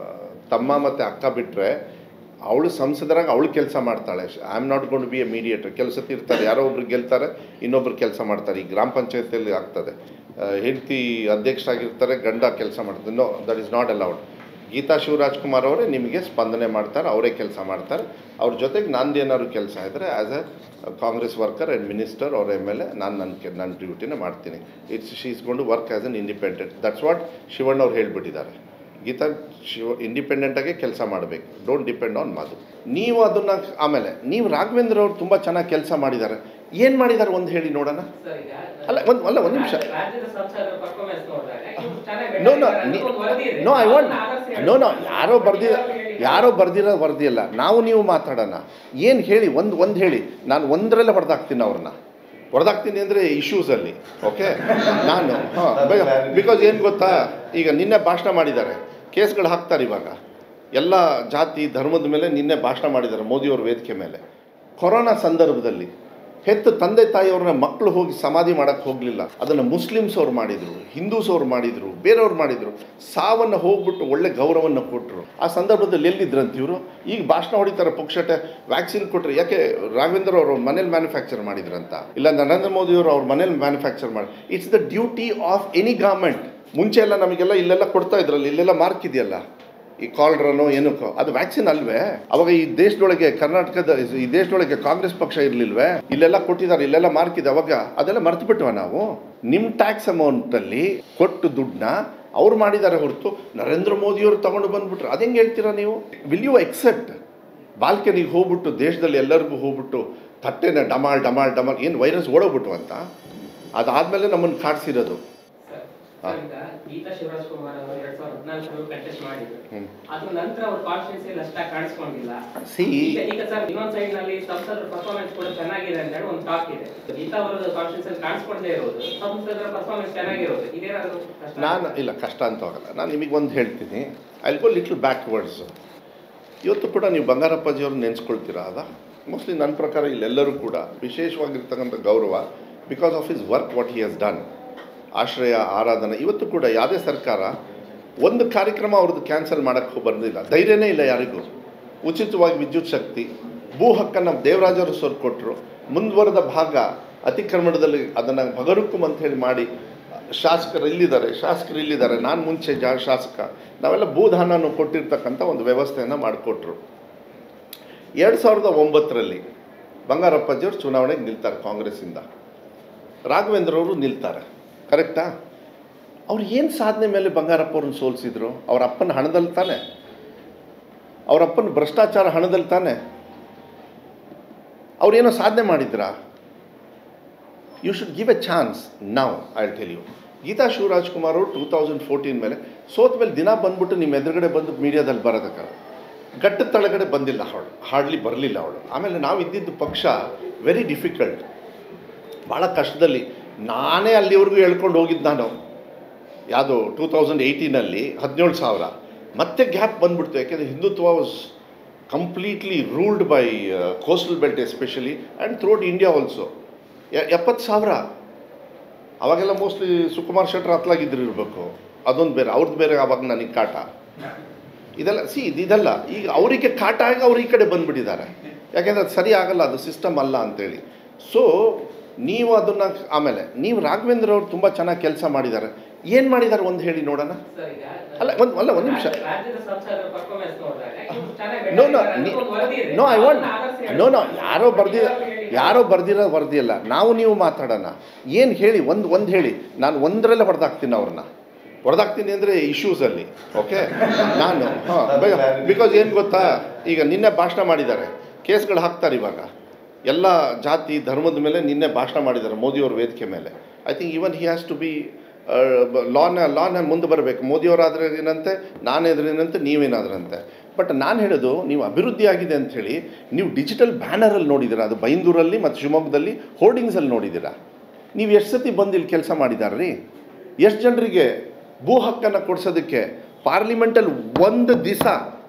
ತಮ್ಮ ಮತ್ತು ಅಕ್ಕ ಬಿಟ್ಟರೆ ಅವಳು ಸಂಸದರಾಗಿ ಅವಳು ಕೆಲಸ ಮಾಡ್ತಾಳೆ I am not gonna be a mediator ಕೆಲಸ ಇರ್ತಾರೆ ಯಾರೋ ಒಬ್ರು ಗೆಲ್ತಾರೆ ಇನ್ನೊಬ್ರು ಕೆಲಸ ಮಾಡ್ತಾರೆ ಈ ಗ್ರಾಮ ಪಂಚಾಯತಿಯಲ್ಲಿ ಆಗ್ತದೆ ಹೆಂಡತಿ ಅಧ್ಯಕ್ಷರಾಗಿರ್ತಾರೆ ಗಂಡ ಕೆಲಸ ಮಾಡ್ತಾರೆ no that is not allowed Geetha Shivaraj Kumar ಅವರೇ ನಿಮಗೆ ಸ್ಪಂದನೆ ಮಾಡ್ತಾರೆ ಅವರೇ ಕೆಲಸ ಮಾಡ್ತಾರೆ ಅವ್ರ ಜೊತೆಗೆ ನಂದೇನಾದ್ರು ಕೆಲಸ ಇದ್ದರೆ as a Congress worker and minister ಅವ್ರ ಎಮ್ ಎಲ್ ಎ ನಾನು ನನ್ನ ಕೆ ನನ್ನ ಡ್ಯೂಟಿನ ಮಾಡ್ತೀನಿ it's she is gonna work as an independent that's what Shivanna ಅವ್ರು ಹೇಳ್ಬಿಟ್ಟಿದ್ದಾರೆ ಗೀತಾ ಶಿವ ಇಂಡಿಪೆಂಡೆಂಟಾಗೆ ಕೆಲಸ ಮಾಡಬೇಕು ಡೋಂಟ್ ಡಿಪೆಂಡ್ ಆನ್ ಮಧು ನೀವು ಅದನ್ನು ಆಮೇಲೆ ನೀವು ರಾಘವೇಂದ್ರ ಅವ್ರು ತುಂಬ ಚೆನ್ನಾಗಿ ಕೆಲಸ ಮಾಡಿದ್ದಾರೆ ಏನು ಮಾಡಿದ್ದಾರೆ ಒಂದು ಹೇಳಿ ನೋಡೋಣ ಸರ್, ಈಗ ಅಲ್ಲ ಒಂದು ಅಲ್ಲ ಒಂದು ನಿಮಿಷ ರಾಜ್ಯ- ರಾಜ್ಯದ ಸಂಸದರ ಪರ್ಫಾರ್ಮೆನ್ಸ್ ನೋಡಿದಾಗ ಇವ್ರು ಚೆನ್ನಾಗಿ ನೋ ನೋ ಬೆಳೆದಿದ್ದಾರೆ ಅಂತ ಒಂದು ವರದಿ ಇದೆ. ನೋ ಐ ವಾಂಟ್ ಅದನ್ನ ಆಧರಿಸಿ ನೋ ನೋ ಹೇಳಿ. ಯಾರೋ ಬರ್ದಿರ ಹೇಳಿ. ಯಾರೋ ಬರ್ದಿರೋ ವರದಿ ಅಲ್ಲ ನಾವು ನೀವು ಮಾತಾಡೋಣ ಏನು ಹೇಳಿ ಒಂದು ಒಂದು ಹೇಳಿ ನಾನು ಒಂದರಲ್ಲೇ ಹೊಡೆದಾಕ್ತೀನಿ ಅವ್ರನ್ನ ಹೊಡೆದಾಕ್ತೀನಿ ಅಂದರೆ ಇಶ್ಯೂಸಲ್ಲಿ ಓಕೆ ನಾನು ಹಾಂ ಬಿಕಾಸ್ ಏನು ಗೊತ್ತಾ ಈಗ ನಿನ್ನೆ ಭಾಷಣ ಮಾಡಿದ್ದಾರೆ ಕೇಸ್ಗಳು ಹಾಕ್ತಾರೆ ಇವಾಗ ಎಲ್ಲ ಜಾತಿ ಧರ್ಮದ ಮೇಲೆ ನಿನ್ನೆ ಭಾಷಣ ಮಾಡಿದ್ದಾರೆ ಮೋದಿಯವ್ರ ವೇದಿಕೆ ಮೇಲೆ ಕೊರೋನಾ ಸಂದರ್ಭದಲ್ಲಿ ಹೆತ್ತು ತಂದೆ ತಾಯಿಯವ್ರನ್ನ ಮಕ್ಕಳು ಹೋಗಿ ಸಮಾಧಿ ಮಾಡೋಕ್ಕೆ ಹೋಗಲಿಲ್ಲ ಅದನ್ನು ಮುಸ್ಲಿಮ್ಸ್ ಅವ್ರು ಮಾಡಿದರು ಹಿಂದೂಸ್ ಅವ್ರು ಮಾಡಿದರು ಬೇರೆಯವ್ರು ಮಾಡಿದರು ಸಾವನ್ನು ಹೋಗ್ಬಿಟ್ಟು ಒಳ್ಳೆ ಗೌರವವನ್ನು ಕೊಟ್ಟರು ಆ ಸಂದರ್ಭದಲ್ಲಿ ಎಲ್ಲಿದ್ರಂತ ಇವರು ಈಗ ಭಾಷಣ ಹೊಡಿತಾರೆ ಪುಕ್ಷಟೆ ವ್ಯಾಕ್ಸಿನ್ ಕೊಟ್ಟರು ಯಾಕೆ ರಾಘವೇಂದ್ರ ಅವರು ಅವ್ರ ಮನೇಲಿ ಮ್ಯಾನುಫ್ಯಾಕ್ಚರ್ ಮಾಡಿದ್ರಂತ ಇಲ್ಲ ನರೇಂದ್ರ ಮೋದಿಯವರು ಅವ್ರ ಮನೇಲಿ ಮ್ಯಾನುಫ್ಯಾಕ್ಚರ್ ಮಾಡಿ it's the duty of any government ಮುಂಚೆ ಎಲ್ಲ ನಮಗೆಲ್ಲ ಇಲ್ಲೆಲ್ಲ ಕೊಡ್ತಾ ಇದ್ರಲ್ಲ ಇಲ್ಲೆಲ್ಲ ಮಾರ್ಕ್ ಇದೆಯಲ್ಲ ಈ ಕಾಲ್ಡ್ರನೋ ಏನಕ್ಕೋ ಅದು ವ್ಯಾಕ್ಸಿನ್ ಅಲ್ವೇ ಅವಾಗ ಈ ದೇಶದೊಳಗೆ ಕರ್ನಾಟಕದ ಈ ದೇಶದೊಳಗೆ ಕಾಂಗ್ರೆಸ್ ಪಕ್ಷ ಇರಲಿಲ್ವೇ ಇಲ್ಲೆಲ್ಲ ಕೊಟ್ಟಿದ್ದಾರೆ ಇಲ್ಲೆಲ್ಲ ಮಾರ್ಕ್ ಇದೆ ಅವಾಗ ಅದೆಲ್ಲ ಮರ್ತು ಬಿಟ್ವ ನಾವು ನಿಮ್ಮ ಟ್ಯಾಕ್ಸ್ ಅಮೌಂಟಲ್ಲಿ ಕೊಟ್ಟು ದುಡ್ಡನ್ನ ಅವ್ರು ಮಾಡಿದ್ದಾರೆ ಹೊರತು ನರೇಂದ್ರ ಮೋದಿಯವರು ತಗೊಂಡು ಬಂದ್ಬಿಟ್ರು ಅದು ಹೆಂಗೆ ಹೇಳ್ತೀರಾ ನೀವು ವಿಲ್ ಯು ಎಕ್ಸೆಪ್ಟ್ ಬಾಲ್ಕನಿಗೆ ಹೋಗ್ಬಿಟ್ಟು ದೇಶದಲ್ಲಿ ಎಲ್ಲರಿಗೂ ಹೋಗ್ಬಿಟ್ಟು ತಟ್ಟೆನ ಡಮಾಲ್ ಡಮಾಲ್ ಡಮಾಲ್ ಏನು ವೈರಸ್ ಓಡೋಗ್ಬಿಟ್ಟು ಅಂತ ಅದಾದಮೇಲೆ ನಮ್ಮನ್ನು ಕಾಡ್ಸಿರೋದು ಸರ್, ಹಾ. ಸರ್, ಈಗ ಗೀತಾ ಶಿವರಾಜ್ ಕುಮಾರ್ ಅವರು ಎರಡ್ ಸಾವಿರದ ಹದಿನಾಲ್ಕು ಕಂಟೆಸ್ಟ್ ಮಾಡಿದ್ರು ಹ್ಮ್. ಅದ್ರ ನಂತರ ಅವ್ರ ಕಾನ್ಸ್ಟಿಟ್ಯೂನ್ಸಿ ಅಷ್ಟಾಗಿ ಕಾಣಿಸ್ಕೊಂಡಿಲ್ಲ ಸಿ ಈಗ ಈಗ ಸರ್ ಇನ್ನೊಂದ್ ಸೈಡ್ ನಲ್ಲಿ ಸಂಸದರ ಪರ್ಫಾರ್ಮೆನ್ಸ್ ಕೂಡ ಚೆನ್ನಾಗಿದೆ ಅಂತ ಹೇಳಿ ಒಂದು ಟಾಕ್ ಇದೆ ಗೀತಾ ಅವರ ಕಾನ್ಸ್ಟಿಟ್ಯೂನ್ಸಿ ಕಾಣಿಸ್ಕೊಂಡೇ ಇರೋದು ಸಂಸದರ ಪರ್ಫಾರ್ಮೆನ್ಸ್ ಚೆನ್ನಾಗಿರೋದು ಇದೇನಾದ್ರು ಕಷ್ಟ ನಾನು ಇಲ್ಲ ಕಷ್ಟ ಅಂತ ಹೋಗಲ್ಲ ನಾನು ನಿಮಗೆ ಒಂದು ಹೇಳ್ತೀನಿ ಐ ಗೋ ಲಿಟ್ಲ್ ಬ್ಯಾಕ್ವರ್ಡ್ಸ್ ಇವತ್ತು ಕೂಡ ನೀವು ಬಂಗಾರಪ್ಪಾಜಿಯವ್ರನ್ನ ನೆನೆಸ್ಕೊಳ್ತೀರಾ ಅದ ಮೋಸ್ಟ್ಲಿ ನನ್ನ ಪ್ರಕಾರ ಇಲ್ಲೆಲ್ಲರೂ ಕೂಡ ವಿಶೇಷವಾಗಿರ್ತಕ್ಕಂಥ ಗೌರವ because of his work what he has done ಆಶ್ರಯ ಆರಾಧನೆ ಇವತ್ತು ಕೂಡ ಯಾವುದೇ ಸರ್ಕಾರ ಒಂದು ಕಾರ್ಯಕ್ರಮ ಅವ್ರದ್ದು ಕ್ಯಾನ್ಸಲ್ ಮಾಡೋಕ್ಕೆ ಬಂದಿಲ್ಲ ಧೈರ್ಯನೇ ಇಲ್ಲ ಯಾರಿಗೂ ಉಚಿತವಾಗಿ ವಿದ್ಯುತ್ ಶಕ್ತಿ ಭೂ ಹಕ್ಕನ್ನು ದೇವರಾಜರು ಸರ್ ಕೊಟ್ಟರು ಮುಂದುವರೆದ ಭಾಗ ಅತಿಕ್ರಮಣದಲ್ಲಿ ಅದನ್ನು ಬಗರುಕುಮ್ ಅಂತ ಹೇಳಿ ಮಾಡಿ ಶಾಸಕರು ಇಲ್ಲಿದ್ದಾರೆ ಶಾಸಕರು ಇಲ್ಲಿದ್ದಾರೆ ನಾನು ಮುಂಚೆ ಜಾ ಶಾಸಕ ನಾವೆಲ್ಲ ಭೂದಾನವನ್ನು ಕೊಟ್ಟಿರ್ತಕ್ಕಂಥ ಒಂದು ವ್ಯವಸ್ಥೆಯನ್ನು ಮಾಡಿಕೊಟ್ರು ಎರಡು ಸಾವಿರದ ಒಂಬತ್ತರಲ್ಲಿ ಬಂಗಾರಪ್ಪಾಜಿಯವರು ಚುನಾವಣೆಗೆ ನಿಲ್ತಾರೆ ಕಾಂಗ್ರೆಸ್ಸಿಂದ ರಾಘವೇಂದ್ರ ಅವರು ನಿಲ್ತಾರೆ ಕರೆಕ್ಟಾ ಅವ್ರು ಏನು ಸಾಧನೆ ಮೇಲೆ ಬಂಗಾರಪ್ಪ ಅವ್ರನ್ನ ಸೋಲಿಸಿದ್ರು ಅವ್ರ ಅಪ್ಪನ ಹಣದಲ್ಲಿ ತಾನೆ ಅವ್ರ ಅಪ್ಪನ ಭ್ರಷ್ಟಾಚಾರ ಹಣದಲ್ಲಿ ತಾನೆ ಅವ್ರೇನೋ ಸಾಧನೆ ಮಾಡಿದ್ರಾ you should give a chance ನಾವು I tell you Geetha Shivaraj Kumar ಅವರು ಟೂ ತೌಸಂಡ್ ಫೋರ್ಟೀನ್ ಮೇಲೆ ಸೋತ ಮೇಲೆ ದಿನ ಬಂದ್ಬಿಟ್ಟು ನಿಮ್ಮ ಎದುರುಗಡೆ ಬಂದು ಮೀಡಿಯಾದಲ್ಲಿ ಬರೋದಕ್ಕೆ ಗಟ್ಟ ತಳಗಡೆ ಬಂದಿಲ್ಲ ಅವಳು ಹಾರ್ಡ್ಲಿ ಬರಲಿಲ್ಲ ಅವಳು ಆಮೇಲೆ ನಾವು ಇದ್ದಿದ್ದು ಪಕ್ಷ ವೆರಿ ಡಿಫಿಕಲ್ಟ್ ಭಾಳ ಕಷ್ಟದಲ್ಲಿ ನಾನೇ ಅಲ್ಲಿವರೆಗೂ ಹೇಳ್ಕೊಂಡು ಹೋಗಿದ್ದು ನಾನು ಯಾವುದು ಟೂ ತೌಸಂಡ್ ಏಯ್ಟೀನಲ್ಲಿ ಹದಿನೇಳು ಸಾವಿರ ಮತ್ತೆ ಗ್ಯಾಪ್ ಬಂದ್ಬಿಡ್ತು ಯಾಕೆಂದರೆ Hindutva was completely ruled by coastal belt especially and throughout India also ಎಪ್ಪತ್ತು ಸಾವಿರ ಅವಾಗೆಲ್ಲ ಮೋಸ್ಟ್ಲಿ ಸುಕುಮಾರ್ ಶೆಟ್ಟರ್ ಹತ್ಲಾಗಿದ್ರು ಇರಬೇಕು ಅದೊಂದು ಬೇರೆ ಅವ್ರದ್ದು ಬೇರೆ ಆವಾಗ ನನಗೆ ಕಾಟ ಇದೆಲ್ಲ ಸಿ ಇದೆಲ್ಲ ಈಗ ಅವರಿಗೆ ಕಾಟ ಆಗಿ ಅವ್ರು ಈ ಕಡೆ ಬಂದುಬಿಟ್ಟಿದ್ದಾರೆ ಯಾಕೆಂದರೆ ಅದು ಸರಿ ಆಗಲ್ಲ ಅದು ಸಿಸ್ಟಮ್ ಅಲ್ಲ ಅಂತೇಳಿ ಸೊ ನೀವು ಅದನ್ನು ಆಮೇಲೆ ನೀವು ರಾಘವೇಂದ್ರ ಅವರು ತುಂಬ ಚೆನ್ನಾಗಿ ಕೆಲಸ ಮಾಡಿದ್ದಾರೆ ಏನು ಮಾಡಿದ್ದಾರೆ ಒಂದು ಹೇಳಿ ನೋಡೋಣ ಸರ್, ಈಗ ಅಲ್ಲ, ಒಂದ್- ಅಲ್ಲ, ಒಂದ್ ನಿಮಿಷ. ರಾಜ್ಯ- ರಾಜ್ಯದ ಸಂಸದರ performance ನೋಡಿದಾಗ ಇವ್ರು ಚೆನ್ನಾಗಿ ನೋ ನೋ ಬೆಳೆದಿದ್ದಾರೆ ಅಂತ ಒಂದು ವರದಿ ಇದೆ. ನೋ ಐ ವಾಂಟ್ ಅದನ್ನ ಆಧರಿಸಿ ನೋ ನೋ ಹೇಳಿ. ಯಾರೋ ಬರ್ದಿರ ಹೇಳಿ. ಯಾರೋ ಬರ್ದಿರೋ ವರದಿ ಅಲ್ಲ ನಾವು ನೀವು ಮಾತಾಡೋಣ ಏನು ಹೇಳಿ ಒಂದು ಒಂದು ಹೇಳಿ ನಾನು ಒಂದರಲ್ಲೇ ಹೊಡೆದಾಕ್ತೀನಿ ಅವ್ರನ್ನ ಹೊಡೆದಾಕ್ತೀನಿ ಅಂದರೆ ಇಶ್ಯೂಸಲ್ಲಿ ಓಕೆ ನಾನು ಹಾಂ ಬಿಕಾಸ್ ಏನು ಗೊತ್ತಾ ಈಗ ನಿನ್ನೆ ಭಾಷಣ ಮಾಡಿದ್ದಾರೆ ಕೇಸ್ಗಳು ಹಾಕ್ತಾರೆ ಇವಾಗ ಎಲ್ಲ ಜಾತಿ ಧರ್ಮದ ಮೇಲೆ ನಿನ್ನೆ ಭಾಷಣ ಮಾಡಿದ್ದಾರೆ ಮೋದಿಯವ್ರ ವೇದಿಕೆ ಮೇಲೆ I think even he has to be ಲಾನ ಲಾನ ಮುಂದೆ ಬರಬೇಕು ಮೋದಿಯವರಾದ್ರೆ ಏನಂತೆ ನಾನೇದ್ರೇನಂತೆ ನೀವೇನಾದ್ರಂತೆ ಬಟ್ ನಾನು ಹೇಳೋದು ನೀವು ಅಭಿವೃದ್ಧಿ ಆಗಿದೆ ಅಂಥೇಳಿ ನೀವು ಡಿಜಿಟಲ್ ಬ್ಯಾನರಲ್ಲಿ ನೋಡಿದ್ದೀರಾ ಅದು ಬೈಂದೂರಲ್ಲಿ ಮತ್ತು ಶಿವಮೊಗ್ಗದಲ್ಲಿ ಹೋರ್ಡಿಂಗ್ಸಲ್ಲಿ ನೋಡಿದ್ದೀರಾ ನೀವು ಎಷ್ಟು ಸತಿ ಬಂದು ಇಲ್ಲಿ ಕೆಲಸ ಮಾಡಿದಾರ್ರಿ ಎಷ್ಟು ಜನರಿಗೆ ಭೂ ಹಕ್ಕನ್ನು ಕೊಡ್ಸೋದಕ್ಕೆ ಪಾರ್ಲಿಮೆಂಟಲ್ಲಿ ಒಂದು ದಿವಸ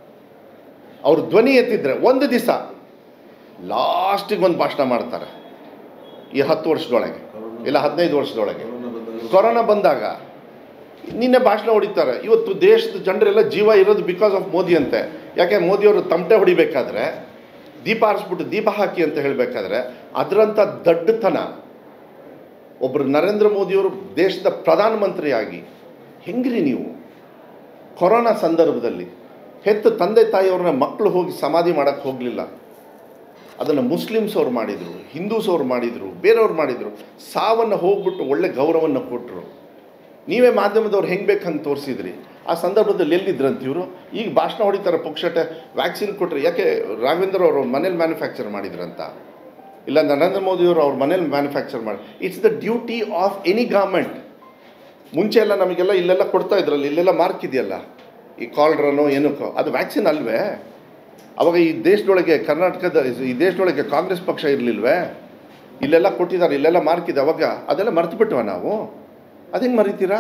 ಅವ್ರ ಧ್ವನಿ ಎತ್ತಿದ್ರೆ ಒಂದು ದಿವಸ ಲಾಸ್ಟಿಗೆ ಒಂದು ಭಾಷಣ ಮಾಡ್ತಾರೆ ಈ ಹತ್ತು ವರ್ಷದೊಳಗೆ ಇಲ್ಲ ಹದಿನೈದು ವರ್ಷದೊಳಗೆ ಕೊರೋನಾ ಬಂದಾಗ ನಿನ್ನೆ ಭಾಷಣ ಹೊಡಿತಾರೆ ಇವತ್ತು ದೇಶದ ಜನರೆಲ್ಲ ಜೀವ ಇರೋದು ಬಿಕಾಸ್ ಆಫ್ ಮೋದಿ ಅಂತೆ ಯಾಕೆ ಮೋದಿಯವರು ತಮಟೆ ಹೊಡಿಬೇಕಾದ್ರೆ ದೀಪ ಆರಿಸ್ಬಿಟ್ಟು ದೀಪ ಹಾಕಿ ಅಂತ ಹೇಳಬೇಕಾದ್ರೆ ಅದರಂಥ ದಡ್ಡತನ ಒಬ್ಬರು ನರೇಂದ್ರ ಮೋದಿಯವರು ದೇಶದ ಪ್ರಧಾನಮಂತ್ರಿಯಾಗಿ ಹೆಂಗ್ರಿ ನೀವು ಕೊರೋನಾ ಸಂದರ್ಭದಲ್ಲಿ ಹೆತ್ತ ತಂದೆ ತಾಯಿಯವ್ರನ್ನ ಮಕ್ಕಳು ಹೋಗಿ ಸಮಾಧಿ ಮಾಡೋಕ್ಕೆ ಹೋಗಲಿಲ್ಲ ಅದನ್ನು ಮುಸ್ಲಿಮ್ಸ್ ಅವ್ರು ಮಾಡಿದರು ಹಿಂದೂಸ್ ಅವ್ರು ಮಾಡಿದರು ಬೇರೆಯವ್ರು ಮಾಡಿದರು ಸಾವನ್ನು ಹೋಗ್ಬಿಟ್ಟು ಒಳ್ಳೆ ಗೌರವವನ್ನು ಕೊಟ್ಟರು ನೀವೇ ಮಾಧ್ಯಮದವ್ರು ಹೆಂಗೆ ಬೇಕಂತ ತೋರಿಸಿದ್ರಿ ಆ ಸಂದರ್ಭದಲ್ಲಿ ಎಲ್ಲಿದ್ರಂತ ಇವರು ಈಗ ಭಾಷಣ ಹೊಡಿತಾರೆ ಪುಕ್ಷಟೆ ವ್ಯಾಕ್ಸಿನ್ ಕೊಟ್ಟರೆ ಯಾಕೆ ರಾಘವೇಂದ್ರ ಅವರು ಮನೇಲಿ ಮ್ಯಾನುಫ್ಯಾಕ್ಚರ್ ಮಾಡಿದ್ರಂತ ಇಲ್ಲ ನರೇಂದ್ರ ಮೋದಿಯವರು ಅವ್ರ ಮನೇಲಿ ಮ್ಯಾನುಫ್ಯಾಕ್ಚರ್ ಮಾಡಿ it's the duty of any government ಮುಂಚೆ ಎಲ್ಲ ನಮಗೆಲ್ಲ ಇಲ್ಲೆಲ್ಲ ಕೊಡ್ತಾ ಇದ್ರಲ್ಲ ಇಲ್ಲೆಲ್ಲ ಮಾರ್ಕ್ ಇದೆಯಲ್ಲ ಈ ಕಾಲ್ಡ್ರನೋ ಏನಕ್ಕೋ ಅದು ವ್ಯಾಕ್ಸಿನ್ ಅಲ್ವೇ ಅವಾಗ ಈ ದೇಶದೊಳಗೆ ಕರ್ನಾಟಕದ ಈ ದೇಶದೊಳಗೆ ಕಾಂಗ್ರೆಸ್ ಪಕ್ಷ ಇರಲಿಲ್ವೇ ಇಲ್ಲೆಲ್ಲ ಕೊಟ್ಟಿದ್ದಾರೆ ಇಲ್ಲೆಲ್ಲ ಮಾರ್ಕ್ ಇದೆ ಅವಾಗ ಅದೆಲ್ಲ ಮರ್ತು ಬಿಟ್ವ ನಾವು ಅದೇಂಗೆ ಮರಿತೀರಾ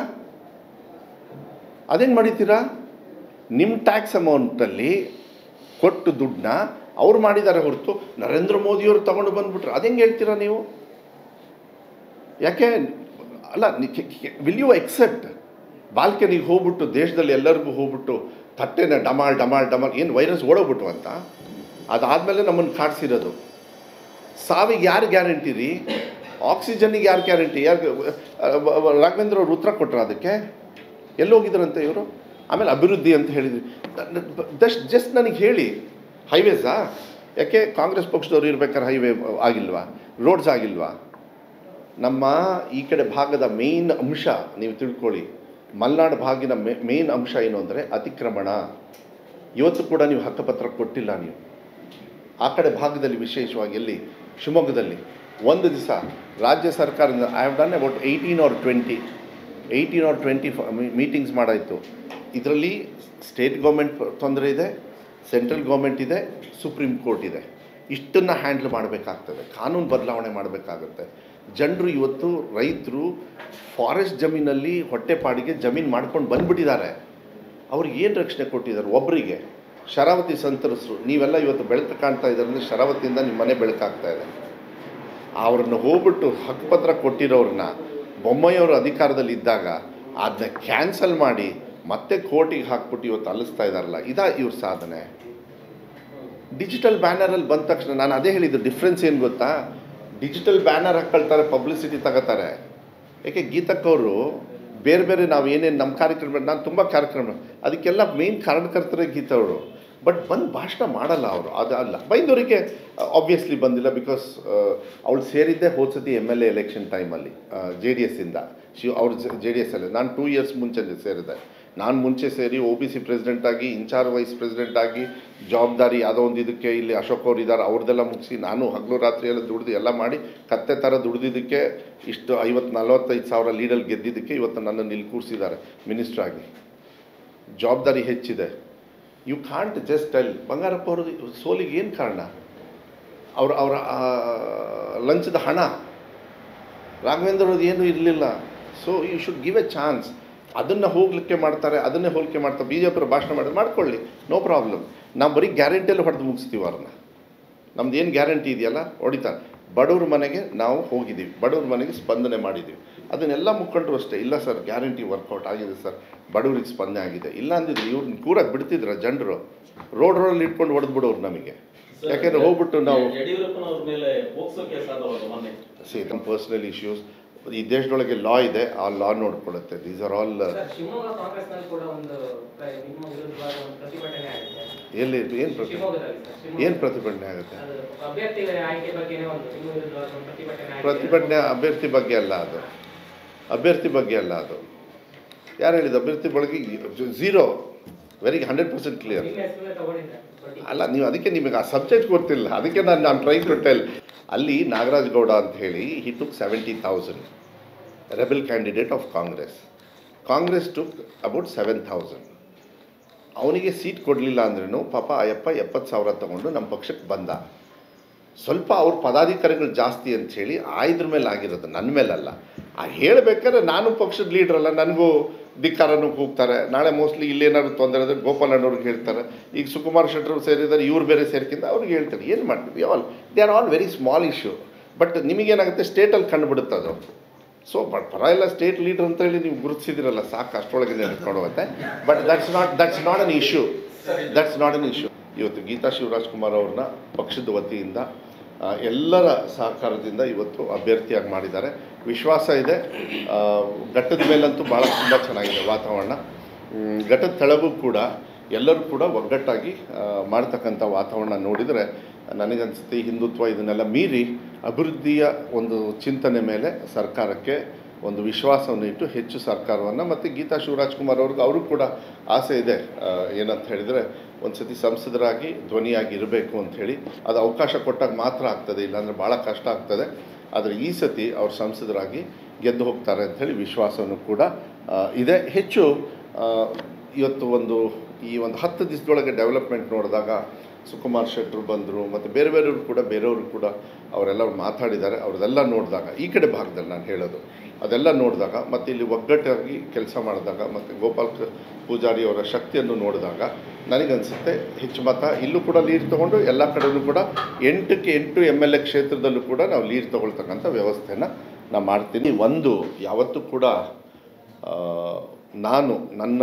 ಅದೇಂಗೆ ಮರಿತೀರಾ ನಿಮ್ಮ ಟ್ಯಾಕ್ಸ್ ಅಮೌಂಟಲ್ಲಿ ಕೊಟ್ಟು ದುಡ್ಡನ್ನ ಅವ್ರು ಮಾಡಿದ್ದಾರೆ ಹೊರತು ನರೇಂದ್ರ ಮೋದಿಯವರು ತಗೊಂಡು ಬಂದುಬಿಟ್ರು ಅದೇಂಗೆ ಹೇಳ್ತೀರಾ ನೀವು ಯಾಕೆ ಅಲ್ಲ ವಿಲ್ ಯು ಎಕ್ಸೆಪ್ಟ್ ಬಾಲ್ಕನಿಗೆ ಹೋಗ್ಬಿಟ್ಟು ದೇಶದಲ್ಲಿ ಎಲ್ಲರಿಗೂ ಹೋಗ್ಬಿಟ್ಟು ತಟ್ಟೆನ ಡಮಾಲ್ ಡಮಾಲ್ ಡಮಾಲ್ ಏನು ವೈರಸ್ ಓಡೋಗ್ಬಿಟ್ಟು ಅಂತ ಅದಾದಮೇಲೆ ನಮ್ಮನ್ನು ಕಾಡ್ಸಿರೋದು ಸಾವಿಗೆ ಯಾರು ಗ್ಯಾರಂಟಿ ರೀ ಆಕ್ಸಿಜನ್ನಿಗೆ ಯಾರು ಗ್ಯಾರಂಟಿ ಯಾರು ರಾಘವೇಂದ್ರ ಅವ್ರು ಉತ್ತರ ಕೊಟ್ಟರು ಅದಕ್ಕೆ ಎಲ್ಲಿ ಹೋಗಿದ್ರಂತೆ ಇವರು ಆಮೇಲೆ ಅಭಿವೃದ್ಧಿ ಅಂತ ಹೇಳಿದ್ರಿ ಜಸ್ಟ್ ಜಸ್ಟ್ ನನಗೆ ಹೇಳಿ ಹೈವೇಸಾ ಯಾಕೆ ಕಾಂಗ್ರೆಸ್ ಪಕ್ಷದವ್ರು ಇರ್ಬೇಕಾದ್ರೆ ಹೈವೇ ಆಗಿಲ್ವಾ ರೋಡ್ಸ್ ಆಗಿಲ್ವಾ ನಮ್ಮ ಈ ಕಡೆ ಭಾಗದ ಮೇಯ್ನ್ ಅಂಶ ನೀವು ತಿಳ್ಕೊಳ್ಳಿ ಮಲೆನಾಡು ಭಾಗಿನ ಮೇಯ್ನ್ ಅಂಶ ಏನು ಅಂದರೆ ಅತಿಕ್ರಮಣ ಇವತ್ತು ಕೂಡ ನೀವು ಹಕ್ಕಪತ್ರ ಕೊಟ್ಟಿಲ್ಲ ನೀವು ಆ ಕಡೆ ಭಾಗದಲ್ಲಿ ವಿಶೇಷವಾಗಿ ಎಲ್ಲಿ ಶಿವಮೊಗ್ಗದಲ್ಲಿ ಒಂದು ದಿವಸ ರಾಜ್ಯ ಸರ್ಕಾರದಿಂದ I have done about eighteen or twenty eighteen or twenty meetings ಮಾಡಾಯಿತು ಇದರಲ್ಲಿ ಸ್ಟೇಟ್ ಗೌರ್ಮೆಂಟ್ ತೊಂದರೆ ಇದೆ ಸೆಂಟ್ರಲ್ ಗೌರ್ಮೆಂಟ್ ಇದೆ ಸುಪ್ರೀಂ ಕೋರ್ಟ್ ಇದೆ ಇಷ್ಟನ್ನು ಹ್ಯಾಂಡ್ಲ್ ಮಾಡಬೇಕಾಗ್ತದೆ ಕಾನೂನು ಬದಲಾವಣೆ ಮಾಡಬೇಕಾಗುತ್ತೆ ಜನರು ಇವತ್ತು ರೈತರು ಫಾರೆಸ್ಟ್ ಜಮೀನಲ್ಲಿ ಹೊಟ್ಟೆಪಾಡಿಗೆ ಜಮೀನು ಮಾಡ್ಕೊಂಡು ಬಂದ್ಬಿಟ್ಟಿದ್ದಾರೆ ಅವ್ರಿಗೆ ಏನು ರಕ್ಷಣೆ ಕೊಟ್ಟಿದ್ದಾರೆ ಒಬ್ಬರಿಗೆ ಶರಾವತಿ ಸಂತರಿಸರು ನೀವೆಲ್ಲ ಇವತ್ತು ಬೆಳಕು ಕಾಣ್ತಾ ಇದ್ದಾರೆ ಅಂದರೆ ಶರಾವತಿಯಿಂದ ನಿಮ್ಮ ಮನೆ ಬೆಳಕಾಗ್ತಾ ಇದೆ ಅವ್ರನ್ನ ಹೋಗ್ಬಿಟ್ಟು ಹಕ್ಕುಪತ್ರ ಕೊಟ್ಟಿರೋರನ್ನ ಬೊಮ್ಮೆಯವರು ಅಧಿಕಾರದಲ್ಲಿ ಇದ್ದಾಗ ಅದನ್ನ ಕ್ಯಾನ್ಸಲ್ ಮಾಡಿ ಮತ್ತೆ ಕೋರ್ಟಿಗೆ ಹಾಕ್ಬಿಟ್ಟು ಇವತ್ತು ಅಲಿಸ್ತಾ ಇದ್ದಾರಲ್ಲ ಇದಾ ಇವ್ರ ಸಾಧನೆ ಡಿಜಿಟಲ್ ಬ್ಯಾನರಲ್ಲಿ ಬಂದ ತಕ್ಷಣ ನಾನು ಅದೇ ಹೇಳಿದ್ದು ಡಿಫ್ರೆನ್ಸ್ ಏನು ಗೊತ್ತಾ ಡಿಜಿಟಲ್ ಬ್ಯಾನರ್ ಹಾಕ್ಕೊಳ್ತಾರೆ ಪಬ್ಲಿಸಿಟಿ ತಗೋತಾರೆ ಯಾಕೆ ಗೀತಕ್ಕವರು ಬೇರೆ ಬೇರೆ ನಾವು ಏನೇನು ನಮ್ಮ ಕಾರ್ಯಕ್ರಮ ನಾನು ತುಂಬ ಕಾರ್ಯಕ್ರಮ ಅದಕ್ಕೆಲ್ಲ ಮೇನ್ ಕಾರಣಕರ್ತರೇ ಗೀತವರು ಬಟ್ ಬಂದು ಭಾಷಣ ಮಾಡಲ್ಲ ಅವರು ಅದು ಅಲ್ಲ ಬೈಂದೂರಿಗೆ ಆಬ್ವಿಯಸ್ಲಿ ಬಂದಿಲ್ಲ ಬಿಕಾಸ್ ಅವಳು ಸೇರಿದ್ದೆ ಹೋದ ಸತಿ ಎಮ್ ಎಲ್ ಎ ಎಲೆಕ್ಷನ್ ಟೈಮಲ್ಲಿ ಜೆ ಡಿ ಎಸ್ಸಿಂದ ಶಿವ್ ಅವ್ರು ಜೆ ಡಿ ಎಸ್ಸಲ್ಲಿ ನಾನು ಟೂ ಇಯರ್ಸ್ ಮುಂಚೆ ಸೇರಿದೆ ನಾನು ಮುಂಚೆ ಸೇರಿ ಒ ಬಿ ಸಿ ಪ್ರೆಸಿಡೆಂಟ್ ಆಗಿ ಇನ್ಚಾರ್ಜ್ ವೈಸ್ ಪ್ರೆಸಿಡೆಂಟ್ ಆಗಿ ಜವಾಬ್ದಾರಿ ಯಾವುದೋ ಒಂದು ಇದಕ್ಕೆ ಇಲ್ಲಿ ಅಶೋಕ್ ಅವ್ರು ಇದ್ದಾರೆ ಅವ್ರದ್ದೆಲ್ಲ ಮುಗಿಸಿ ನಾನು ಹಗಲು ರಾತ್ರಿ ಎಲ್ಲ ದುಡ್ದು ಎಲ್ಲ ಮಾಡಿ ಕತ್ತೆ ಥರ ದುಡ್ದಿದ್ದಕ್ಕೆ ಇಷ್ಟು ಐವತ್ತು ನಲ್ವತ್ತೈದು ಸಾವಿರ ಲೀಡಲ್ಲಿ ಗೆದ್ದಿದ್ದಕ್ಕೆ ಇವತ್ತು ನನ್ನನ್ನು ಇಲ್ಲಿ ಕೂರಿಸಿದ್ದಾರೆ ಮಿನಿಸ್ಟ್ರ್ ಆಗಿ ಜವಾಬ್ದಾರಿ ಹೆಚ್ಚಿದೆ you can't just tell Bangarappa ಅವರು ಸೋಲಿಗೆ ಏನು ಕಾರಣ ಅವ್ರ ಅವರ ಲಂಚದ ಹಣ ರಾಘವೇಂದ್ರ ಅವ್ರದ್ದು ಏನೂ ಇರಲಿಲ್ಲ so you should give a chance ಅದನ್ನು ಹೋಗ್ಲಿಕ್ಕೆ ಮಾಡ್ತಾರೆ ಅದನ್ನೇ ಹೋಲಿಕೆ ಮಾಡ್ತಾರೆ ಬಿ ಜೆ ಪಿ ಭಾಷಣ ಮಾಡಿ ಮಾಡ್ಕೊಳ್ಳಿ ನೋ ಪ್ರಾಬ್ಲಮ್ ನಾವು ಬರೀ ಗ್ಯಾರಂಟಿಯಲ್ಲಿ ಹೊಡೆದು ಮುಗಿಸ್ತೀವಿ ಅವ್ರನ್ನ ನಮ್ದು ಏನು ಗ್ಯಾರಂಟಿ ಇದೆಯಲ್ಲ ಹೊಡಿತಾರೆ ಬಡವ್ರ ಮನೆಗೆ ನಾವು ಹೋಗಿದ್ದೀವಿ ಬಡವ್ರ ಮನೆಗೆ ಸ್ಪಂದನೆ ಮಾಡಿದ್ದೀವಿ ಅದನ್ನೆಲ್ಲ ಮುಖಂಡರು ಅಷ್ಟೇ ಇಲ್ಲ ಸರ್ ಗ್ಯಾರಂಟಿ ವರ್ಕೌಟ್ ಆಗಿದೆ ಸರ್ ಬಡವ್ರಿಗೆ ಸ್ಪಂದನೆ ಆಗಿದೆ ಇಲ್ಲ ಅಂದಿದ್ರೆ ಇವ್ರನ್ನ ಕೂರಕ್ಕೆ ಬಿಡ್ತಿದ್ರ ಜನರು ರೋಡ್ ರೋಡಲ್ಲಿ ಇಟ್ಕೊಂಡು ಹೊಡೆದು ಬಿಡೋರು ನಮಗೆ ಯಾಕೆಂದ್ರೆ ಹೋಗ್ಬಿಟ್ಟು ನಾವು ಯಡಿಯೂರಪ್ಪನವ್ರ ಮೇಲೆ ಪೋಕ್ಸೋ ಕೇಸ್ ಆದವಾಗ ಮೊನ್ನೆ ಸಿ ನಮ್ಮ ಪರ್ಸ್ನಲ್ ಇಶ್ಯೂಸ್ ಈ ದೇಶದೊಳಗೆ ಲಾ ಇದೆ ಆ ಲಾ ನೋಡ್ಕೊಳ್ಳುತ್ತೆ these are all sir Shivamogga ಕಾಂಗ್ರೆಸ್ನಲ್ಲಿ ಕೂಡ ಒಂದು ಪ್ರ- ನಿಮ್ಮ ವಿರುದ್ಧವಾದ ಒಂದು ಪ್ರತಿಭಟನೆ ಆಗಿದೆ ಎಲ್ಲಿ ಏನು ಪ್ರತಿ ಶಿವಮೊಗ್ಗದಲ್ಲಿ ಸರ್ ಶಿವಮೊಗ್ಗ- ಏನು ಪ್ರತಿಭಟನೆ ಆಗುತ್ತೆ ಅದು ಅಭ್ಯರ್ಥಿಗಳ ಆಯ್ಕೆ ಬಗ್ಗೆನೇ ಒಂದು ನಿಮ್ಮ ವಿರುದ್ಧವಾದ ಒಂದು ಪ್ರತಿಭಟನೆ ಆಗಿದೆ. ಪ್ರತಿಭಟನೆ ಅಭ್ಯರ್ಥಿ ಬಗ್ಗೆ ಅಲ್ಲ ಅದು ಅಭ್ಯರ್ಥಿ ಬಗ್ಗೆ ಅಲ್ಲ ಅದು ಯಾರು ಹೇಳಿದ್ದು ಅಭ್ಯರ್ಥಿ ಬಗ್ಗೆ zero very hundred percent clear ನಿಮ್ಮ ಹೆಸರೇ ತಗೊಂಡಿದ್ದೆ ಬಟ್ ಅಲ್ಲ ನೀವು ಅದಕ್ಕೆ ನಿಮಗೆ ಆ ಸಬ್ಜೆಕ್ಟ್ ಗೊತ್ತಿಲ್ಲ ಅದಕ್ಕೆ ನಾನು ನಾನು ಟ್ರೈ ಟು ಟೆಲ್ ಅಲ್ಲಿ ನಾಗರಾಜ್ ಗೌಡ ಅಂತ ಹೇಳಿ he took seventy thousand rebel candidate of Congress Congress took about seven thousand ಅವನಿಗೆ ಸೀಟ್ ಕೊಡಲಿಲ್ಲ ಅಂದ್ರೂ ಪಾಪ ಅಯ್ಯಪ್ಪ ಎಪ್ಪತ್ತು ಸಾವಿರ ತಗೊಂಡು ನಮ್ಮ ಪಕ್ಷಕ್ಕೆ ಬಂದ ಸ್ವಲ್ಪ ಅವ್ರ ಪದಾಧಿಕಾರಿಗಳು ಜಾಸ್ತಿ ಅಂತ ಹೇಳಿ ಆ ಇದ್ರ ಮೇಲೆ ಆಗಿರೋದು ನನ್ನ ಮೇಲಲ್ಲ ಆ ಹೇಳಬೇಕಾದ್ರೆ ನಾನು ಪಕ್ಷದ ಲೀಡ್ರ್ ಅಲ್ಲ ನನಗೂ ಧಿಕ್ಕಾರನು ಕೂಗ್ತಾರೆ ನಾಳೆ ಮೋಸ್ಟ್ಲಿ ಇಲ್ಲೇನಾದ್ರು ತೊಂದರೆ ಆದರೆ ಗೋಪಾಲ್ ಅಣ್ಣವ್ರಿಗೆ ಹೇಳ್ತಾರೆ ಈಗ ಸುಕುಮಾರ್ ಶೆಟ್ಟರು ಸೇರಿದ್ದಾರೆ ಇವ್ರು ಬೇರೆ ಸೇರ್ಕಿಂತ ಅವ್ರಿಗೆ ಹೇಳ್ತಾರೆ ಏನು ಮಾಡ್ತೀವಿ all they are all very small issue but ನಿಮಗೇನಾಗುತ್ತೆ ಸ್ಟೇಟಲ್ಲಿ ಕಂಡುಬಿಡುತ್ತೆ ಅದು ಸೊ ಬಟ್ ಪರವಾಗಿಲ್ಲ ಸ್ಟೇಟ್ ಲೀಡರ್ ಅಂತ ಹೇಳಿ ನೀವು ಗುರುತಿಸಿದಿರಲ್ಲ ಸಾಕು ಅಷ್ಟರೊಳಗೆ ನಡ್ಕೊಂಡು ಹೋಗುತ್ತೆ but that's not that's not an issue that's not an issue ಇವತ್ತು ಗೀತಾ ಶಿವರಾಜ್ ಕುಮಾರ್ ಅವ್ರನ್ನ ಪಕ್ಷದ ವತಿಯಿಂದ ಆ, ಎಲ್ಲರ ಸಹಕಾರದಿಂದ ಇವತ್ತು ಅಭ್ಯರ್ಥಿಯಾಗಿ ಮಾಡಿದ್ದಾರೆ ವಿಶ್ವಾಸ ಇದೆ ಆ, ಘಟ್ಟದ ಮೇಲಂತೂ ಭಾಳ ತುಂಬ ಚೆನ್ನಾಗಿದೆ ವಾತಾವರಣ ಮ್, ಘಟ್ಟದ ತೆಳಗೂ ಕೂಡ ಎಲ್ಲರೂ ಕೂಡ ಒಗ್ಗಟ್ಟಾಗಿ ಆ, ಮಾಡ್ತಕ್ಕಂಥ ವಾತಾವರಣ ನೋಡಿದರೆ ನನಗನ್ಸುತ್ತೆ ಈ ಹಿಂದುತ್ವ ಇದನ್ನೆಲ್ಲ ಮೀರಿ ಅಭಿವೃದ್ಧಿಯ ಒಂದು ಚಿಂತನೆ ಮೇಲೆ ಸರ್ಕಾರಕ್ಕೆ ಒಂದು ವಿಶ್ವಾಸವನ್ನು ಇಟ್ಟು ಹೆಚ್ಚು ಸರ್ಕಾರವನ್ನು ಮತ್ತು ಗೀತಾ ಶಿವರಾಜ್ ಕುಮಾರ್ ಅವ್ರಿಗೆ ಅವ್ರಿಗೂ ಕೂಡ ಆಸೆ ಇದೆ ಆ, ಏನಂತ ಹೇಳಿದರೆ ಒಂದು ಸತಿ ಸಂಸದರಾಗಿ ಧ್ವನಿಯಾಗಿ ಇರಬೇಕು ಅಂತ ಹೇಳಿ ಅದು ಅವಕಾಶ ಕೊಟ್ಟಾಗ ಮಾತ್ರ ಆಗ್ತದೆ ಇಲ್ಲಾಂದರೆ ಭಾಳ ಕಷ್ಟ ಆಗ್ತದೆ ಆದರೆ ಈ ಸತಿ ಅವ್ರು ಸಂಸದರಾಗಿ ಗೆದ್ದು ಹೋಗ್ತಾರೆ ಅಂಥೇಳಿ ವಿಶ್ವಾಸವನ್ನು ಕೂಡ ಆ, ಇದೆ ಹೆಚ್ಚು ಆ, ಇವತ್ತು ಒಂದು ಈ ಒಂದು ಹತ್ತು ದಿವಸದೊಳಗೆ ಡೆವಲಪ್ಮೆಂಟ್ ನೋಡಿದಾಗ ಸುಕುಮಾರ್ ಶೆಟ್ಟರು ಬಂದರು ಮತ್ತು ಬೇರೆ ಬೇರೆಯವರು ಕೂಡ ಬೇರೆಯವರು ಕೂಡ ಅವರೆಲ್ಲ ಮಾತಾಡಿದ್ದಾರೆ ಅವ್ರದ್ದೆಲ್ಲ ನೋಡಿದಾಗ ಈ ಕಡೆ ಭಾಗದಲ್ಲಿ ನಾನು ಹೇಳೋದು ಅದೆಲ್ಲ ನೋಡಿದಾಗ ಮತ್ತು ಇಲ್ಲಿ ಒಗ್ಗಟ್ಟಾಗಿ ಕೆಲಸ ಮಾಡಿದಾಗ ಮತ್ತು ಗೋಪಾಲ್ ಕ- ಪೂಜಾರಿ ಅವರ ಶಕ್ತಿಯನ್ನು ನೋಡಿದಾಗ ನನಗನ್ಸುತ್ತೆ ಹೆಚ್ಚು ಮತ ಇಲ್ಲೂ ಕೂಡ ಲೀಡ್ ತೊಗೊಂಡು ಎಲ್ಲ ಕಡೆಯೂ ಕೂಡ ಎಂಟಕ್ಕೆ ಎಂಟು ಎಮ್ ಎಲ್ ಎ ಕ್ಷೇತ್ರದಲ್ಲೂ ಕೂಡ ನಾವು ಲೀಡ್ ತೊಗೊಳ್ತಕ್ಕಂಥ ವ್ಯವಸ್ಥೆನ ನಾನು ಮಾಡ್ತೀನಿ ಒಂದು ಯಾವತ್ತೂ ಕೂಡ ಆ, ನಾನು ನನ್ನ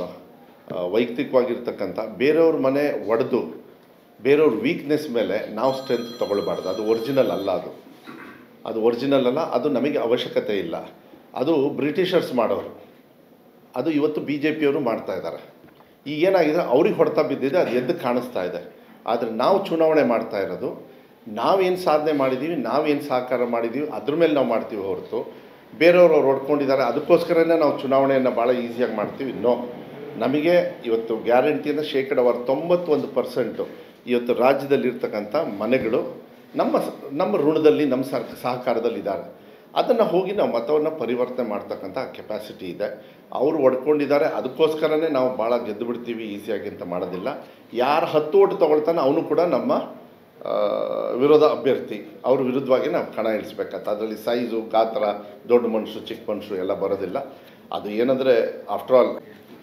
ಆ, ವೈಯಕ್ತಿಕವಾಗಿರ್ತಕ್ಕಂಥ ಬೇರೆಯವ್ರ ಮನೆ ಒಡೆದು ಬೇರೆಯವ್ರ ವೀಕ್ನೆಸ್ ಮೇಲೆ ನಾವು ಸ್ಟ್ರೆಂತ್ ತೊಗೊಳ್ಬಾರ್ದು ಅದು ಒರಿಜಿನಲ್ ಅಲ್ಲ ಅದು ಅದು ಒರಿಜಿನಲ್ ಅಲ್ಲ ಅದು ನಮಗೆ ಅವಶ್ಯಕತೆ ಇಲ್ಲ ಅದು ಬ್ರಿಟಿಷರ್ಸ್ ಮಾಡೋರು ಅದು ಇವತ್ತು ಬಿ ಜೆ ಪಿಯವರು ಮಾಡ್ತಾ ಇದ್ದಾರೆ ಈಗ ಏನಾಗಿದೆ ಅವ್ರಿಗೆ ಹೊಡೆತ ಬಿದ್ದಿದೆ ಅದು ಎದ್ದು ಕಾಣಿಸ್ತಾ ಇದೆ ಆದರೆ ನಾವು ಚುನಾವಣೆ ಮಾಡ್ತಾ ಇರೋದು ನಾವೇನು ಸಾಧನೆ ಮಾಡಿದ್ದೀವಿ ನಾವೇನು ಸಹಕಾರ ಮಾಡಿದ್ದೀವಿ ಅದ್ರ ಮೇಲೆ ನಾವು ಮಾಡ್ತೀವಿ ಹೊರತು ಬೇರೆಯವರು ಅವ್ರು ಹೊಡ್ಕೊಂಡಿದ್ದಾರೆ ಅದಕ್ಕೋಸ್ಕರನೇ ನಾವು ಚುನಾವಣೆಯನ್ನು ಭಾಳ ಈಸಿಯಾಗಿ ಮಾಡ್ತೀವಿ ನೋ ನಮಗೆ ಇವತ್ತು ಗ್ಯಾರಂಟಿಯನ್ನು ಶೇಕಡವಾರು ತೊಂಬತ್ತೊಂದು ಪರ್ಸೆಂಟು ಇವತ್ತು ರಾಜ್ಯದಲ್ಲಿರ್ತಕ್ಕಂಥ ಮನೆಗಳು ನಮ್ಮ ಸ- ನಮ್ಮ ಋಣದಲ್ಲಿ ನಮ್ಮ ಸರ್ ಸಹಕಾರದಲ್ಲಿದ್ದಾರೆ ಅದನ್ನು ಹೋಗಿ ನಾವು ಮತವನ್ನು ಪರಿವರ್ತನೆ ಮಾಡ್ತಕ್ಕಂಥ ಕೆಪಾಸಿಟಿ ಇದೆ ಅವರು ಒಡ್ಕೊಂಡಿದ್ದಾರೆ ಅದಕ್ಕೋಸ್ಕರನೇ ನಾವು ಭಾಳ ಗೆದ್ದು ಬಿಡ್ತೀವಿ ಈಸಿಯಾಗಿ ಅಂತ ಮಾಡೋದಿಲ್ಲ ಯಾರು ಹತ್ತು ಓಟು ತೊಗೊಳ್ತಾನೆ ಅವನು ಕೂಡ ನಮ್ಮ ಆ, ವಿರೋಧ ಅಭ್ಯರ್ಥಿ ಅವ್ರ ವಿರುದ್ಧವಾಗಿ ನಾವು ಕಣ ಇಳಿಸ್ಬೇಕಂತ ಅದರಲ್ಲಿ ಸೈಜು ಗಾತ್ರ ದೊಡ್ಡ ಮನುಷ್ಯರು ಚಿಕ್ಕ ಮನುಷ್ಯರು ಎಲ್ಲ ಬರೋದಿಲ್ಲ ಅದು ಏನಂದರೆ ಆಫ್ಟರ್ ಆಲ್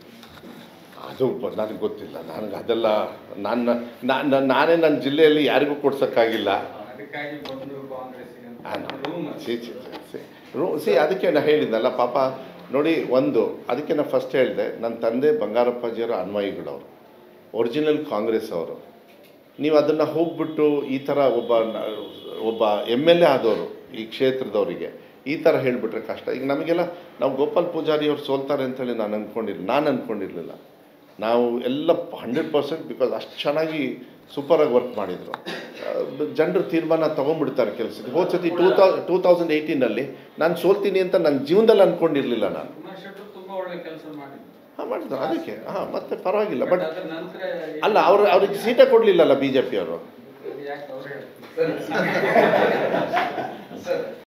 ಅದು ಬ- ನನಗೆ ಗೊತ್ತಿಲ್ಲ ನನಗೆ ಅದೆಲ್ಲ ನನ್ನ ನಾನು ನಾನೇ ನನ್ನ ಜಿಲ್ಲೆಯಲ್ಲಿ ಯಾರಿಗೂ ಕೊಡ್ಸೋಕ್ಕಾಗಿಲ್ಲ ಅದಕ್ಕಾಗಿ ಬಂದರು ಕಾಂಗ್ರೆಸ್ಸಿಗೆ ಆ, ಅಂತ ನಾ- ರೂಮ್ ಸಿ ಸಿ ಸಿ ರೂ ಸಿ ಅದಕ್ಕೆ ನಾನು ಹೇಳಿದ್ನಲ್ಲ ಪಾಪ ನೋಡಿ ಒಂದು ಅದಕ್ಕೆ ನಾನು ಫಸ್ಟ್ ಹೇಳಿದೆ ನನ್ನ ತಂದೆ ಬಂಗಾರಪ್ಪಾಜಿಯವರ ಅನ್ವಯಿಗಳು ಅವರು ಒರಿಜಿನಲ್ ಕಾಂಗ್ರೆಸ್ ಅವರು ನೀವು ಅದನ್ನು ಹೋಗ್ಬಿಟ್ಟು ಈ ಥರ ಒಬ್ಬ ನ- ಒಬ್ಬ ಎಮ್ ಎಲ್ ಎ ಆದವರು ಈ ಕ್ಷೇತ್ರದವರಿಗೆ ಈ ಥರ ಹೇಳಿಬಿಟ್ರೆ ಕಷ್ಟ ಈಗ ನಮಗೆಲ್ಲ ನಾವು ಗೋಪಾಲ್ ಪೂಜಾರಿ ಅವ್ರು ಸೋಲ್ತಾರೆ ಅಂತೇಳಿ ನಾನು ಅಂದ್ಕೊಂಡಿಲ್ಲ ನಾನು ಅಂದ್ಕೊಂಡಿರಲಿಲ್ಲ ನಾವು ಎಲ್ಲ ಹಂಡ್ರೆಡ್ ಪರ್ಸೆಂಟ್ ಬಿಕಾಸ್ ಅಷ್ಟು ಚೆನ್ನಾಗಿ ಸೂಪರಾಗಿ ವರ್ಕ್ ಮಾಡಿದರು ಜನರು ತೀರ್ಮಾನ ತೊಗೊಂಡ್ಬಿಡ್ತಾರೆ ಕೆಲಸಕ್ಕೆ ಹೋದ ಸತಿ ಟೂ ತೌ ಟೂ ತೌಸಂಡ್ ಏಯ್ಟೀನಲ್ಲಿ ನಾನು ಸೋಲ್ತೀನಿ ಅಂತ ನನ್ನ ಜೀವನದಲ್ಲಿ ಅಂದ್ಕೊಂಡಿರಲಿಲ್ಲ ನಾನು ಕುಮಾರ್ ಶೆಟ್ಟರು ತುಂಬಾ ಒಳ್ಳೆ ಕೆಲಸ ಮಾಡಿದ್ರು ಹಾಂ ಮಾಡಿದ್ರು ಅದಕ್ಕೆ ಹಾಂ ಮತ್ತೆ ಪರವಾಗಿಲ್ಲ ಬಟ್ ಅದ್ರ ನಂತರ ಅಲ್ಲ ಅವ್ರು ಅವ್ರಿಗೆ ಸೀಟೇ ಕೊಡಲಿಲ್ಲಲ್ಲ ಬಿ ಜೆ ಪಿಯವರು ಯಾಕೆ ಅವ್ರು ಹೇಳ್ತಾರೆ ಸರ್ ಸರ್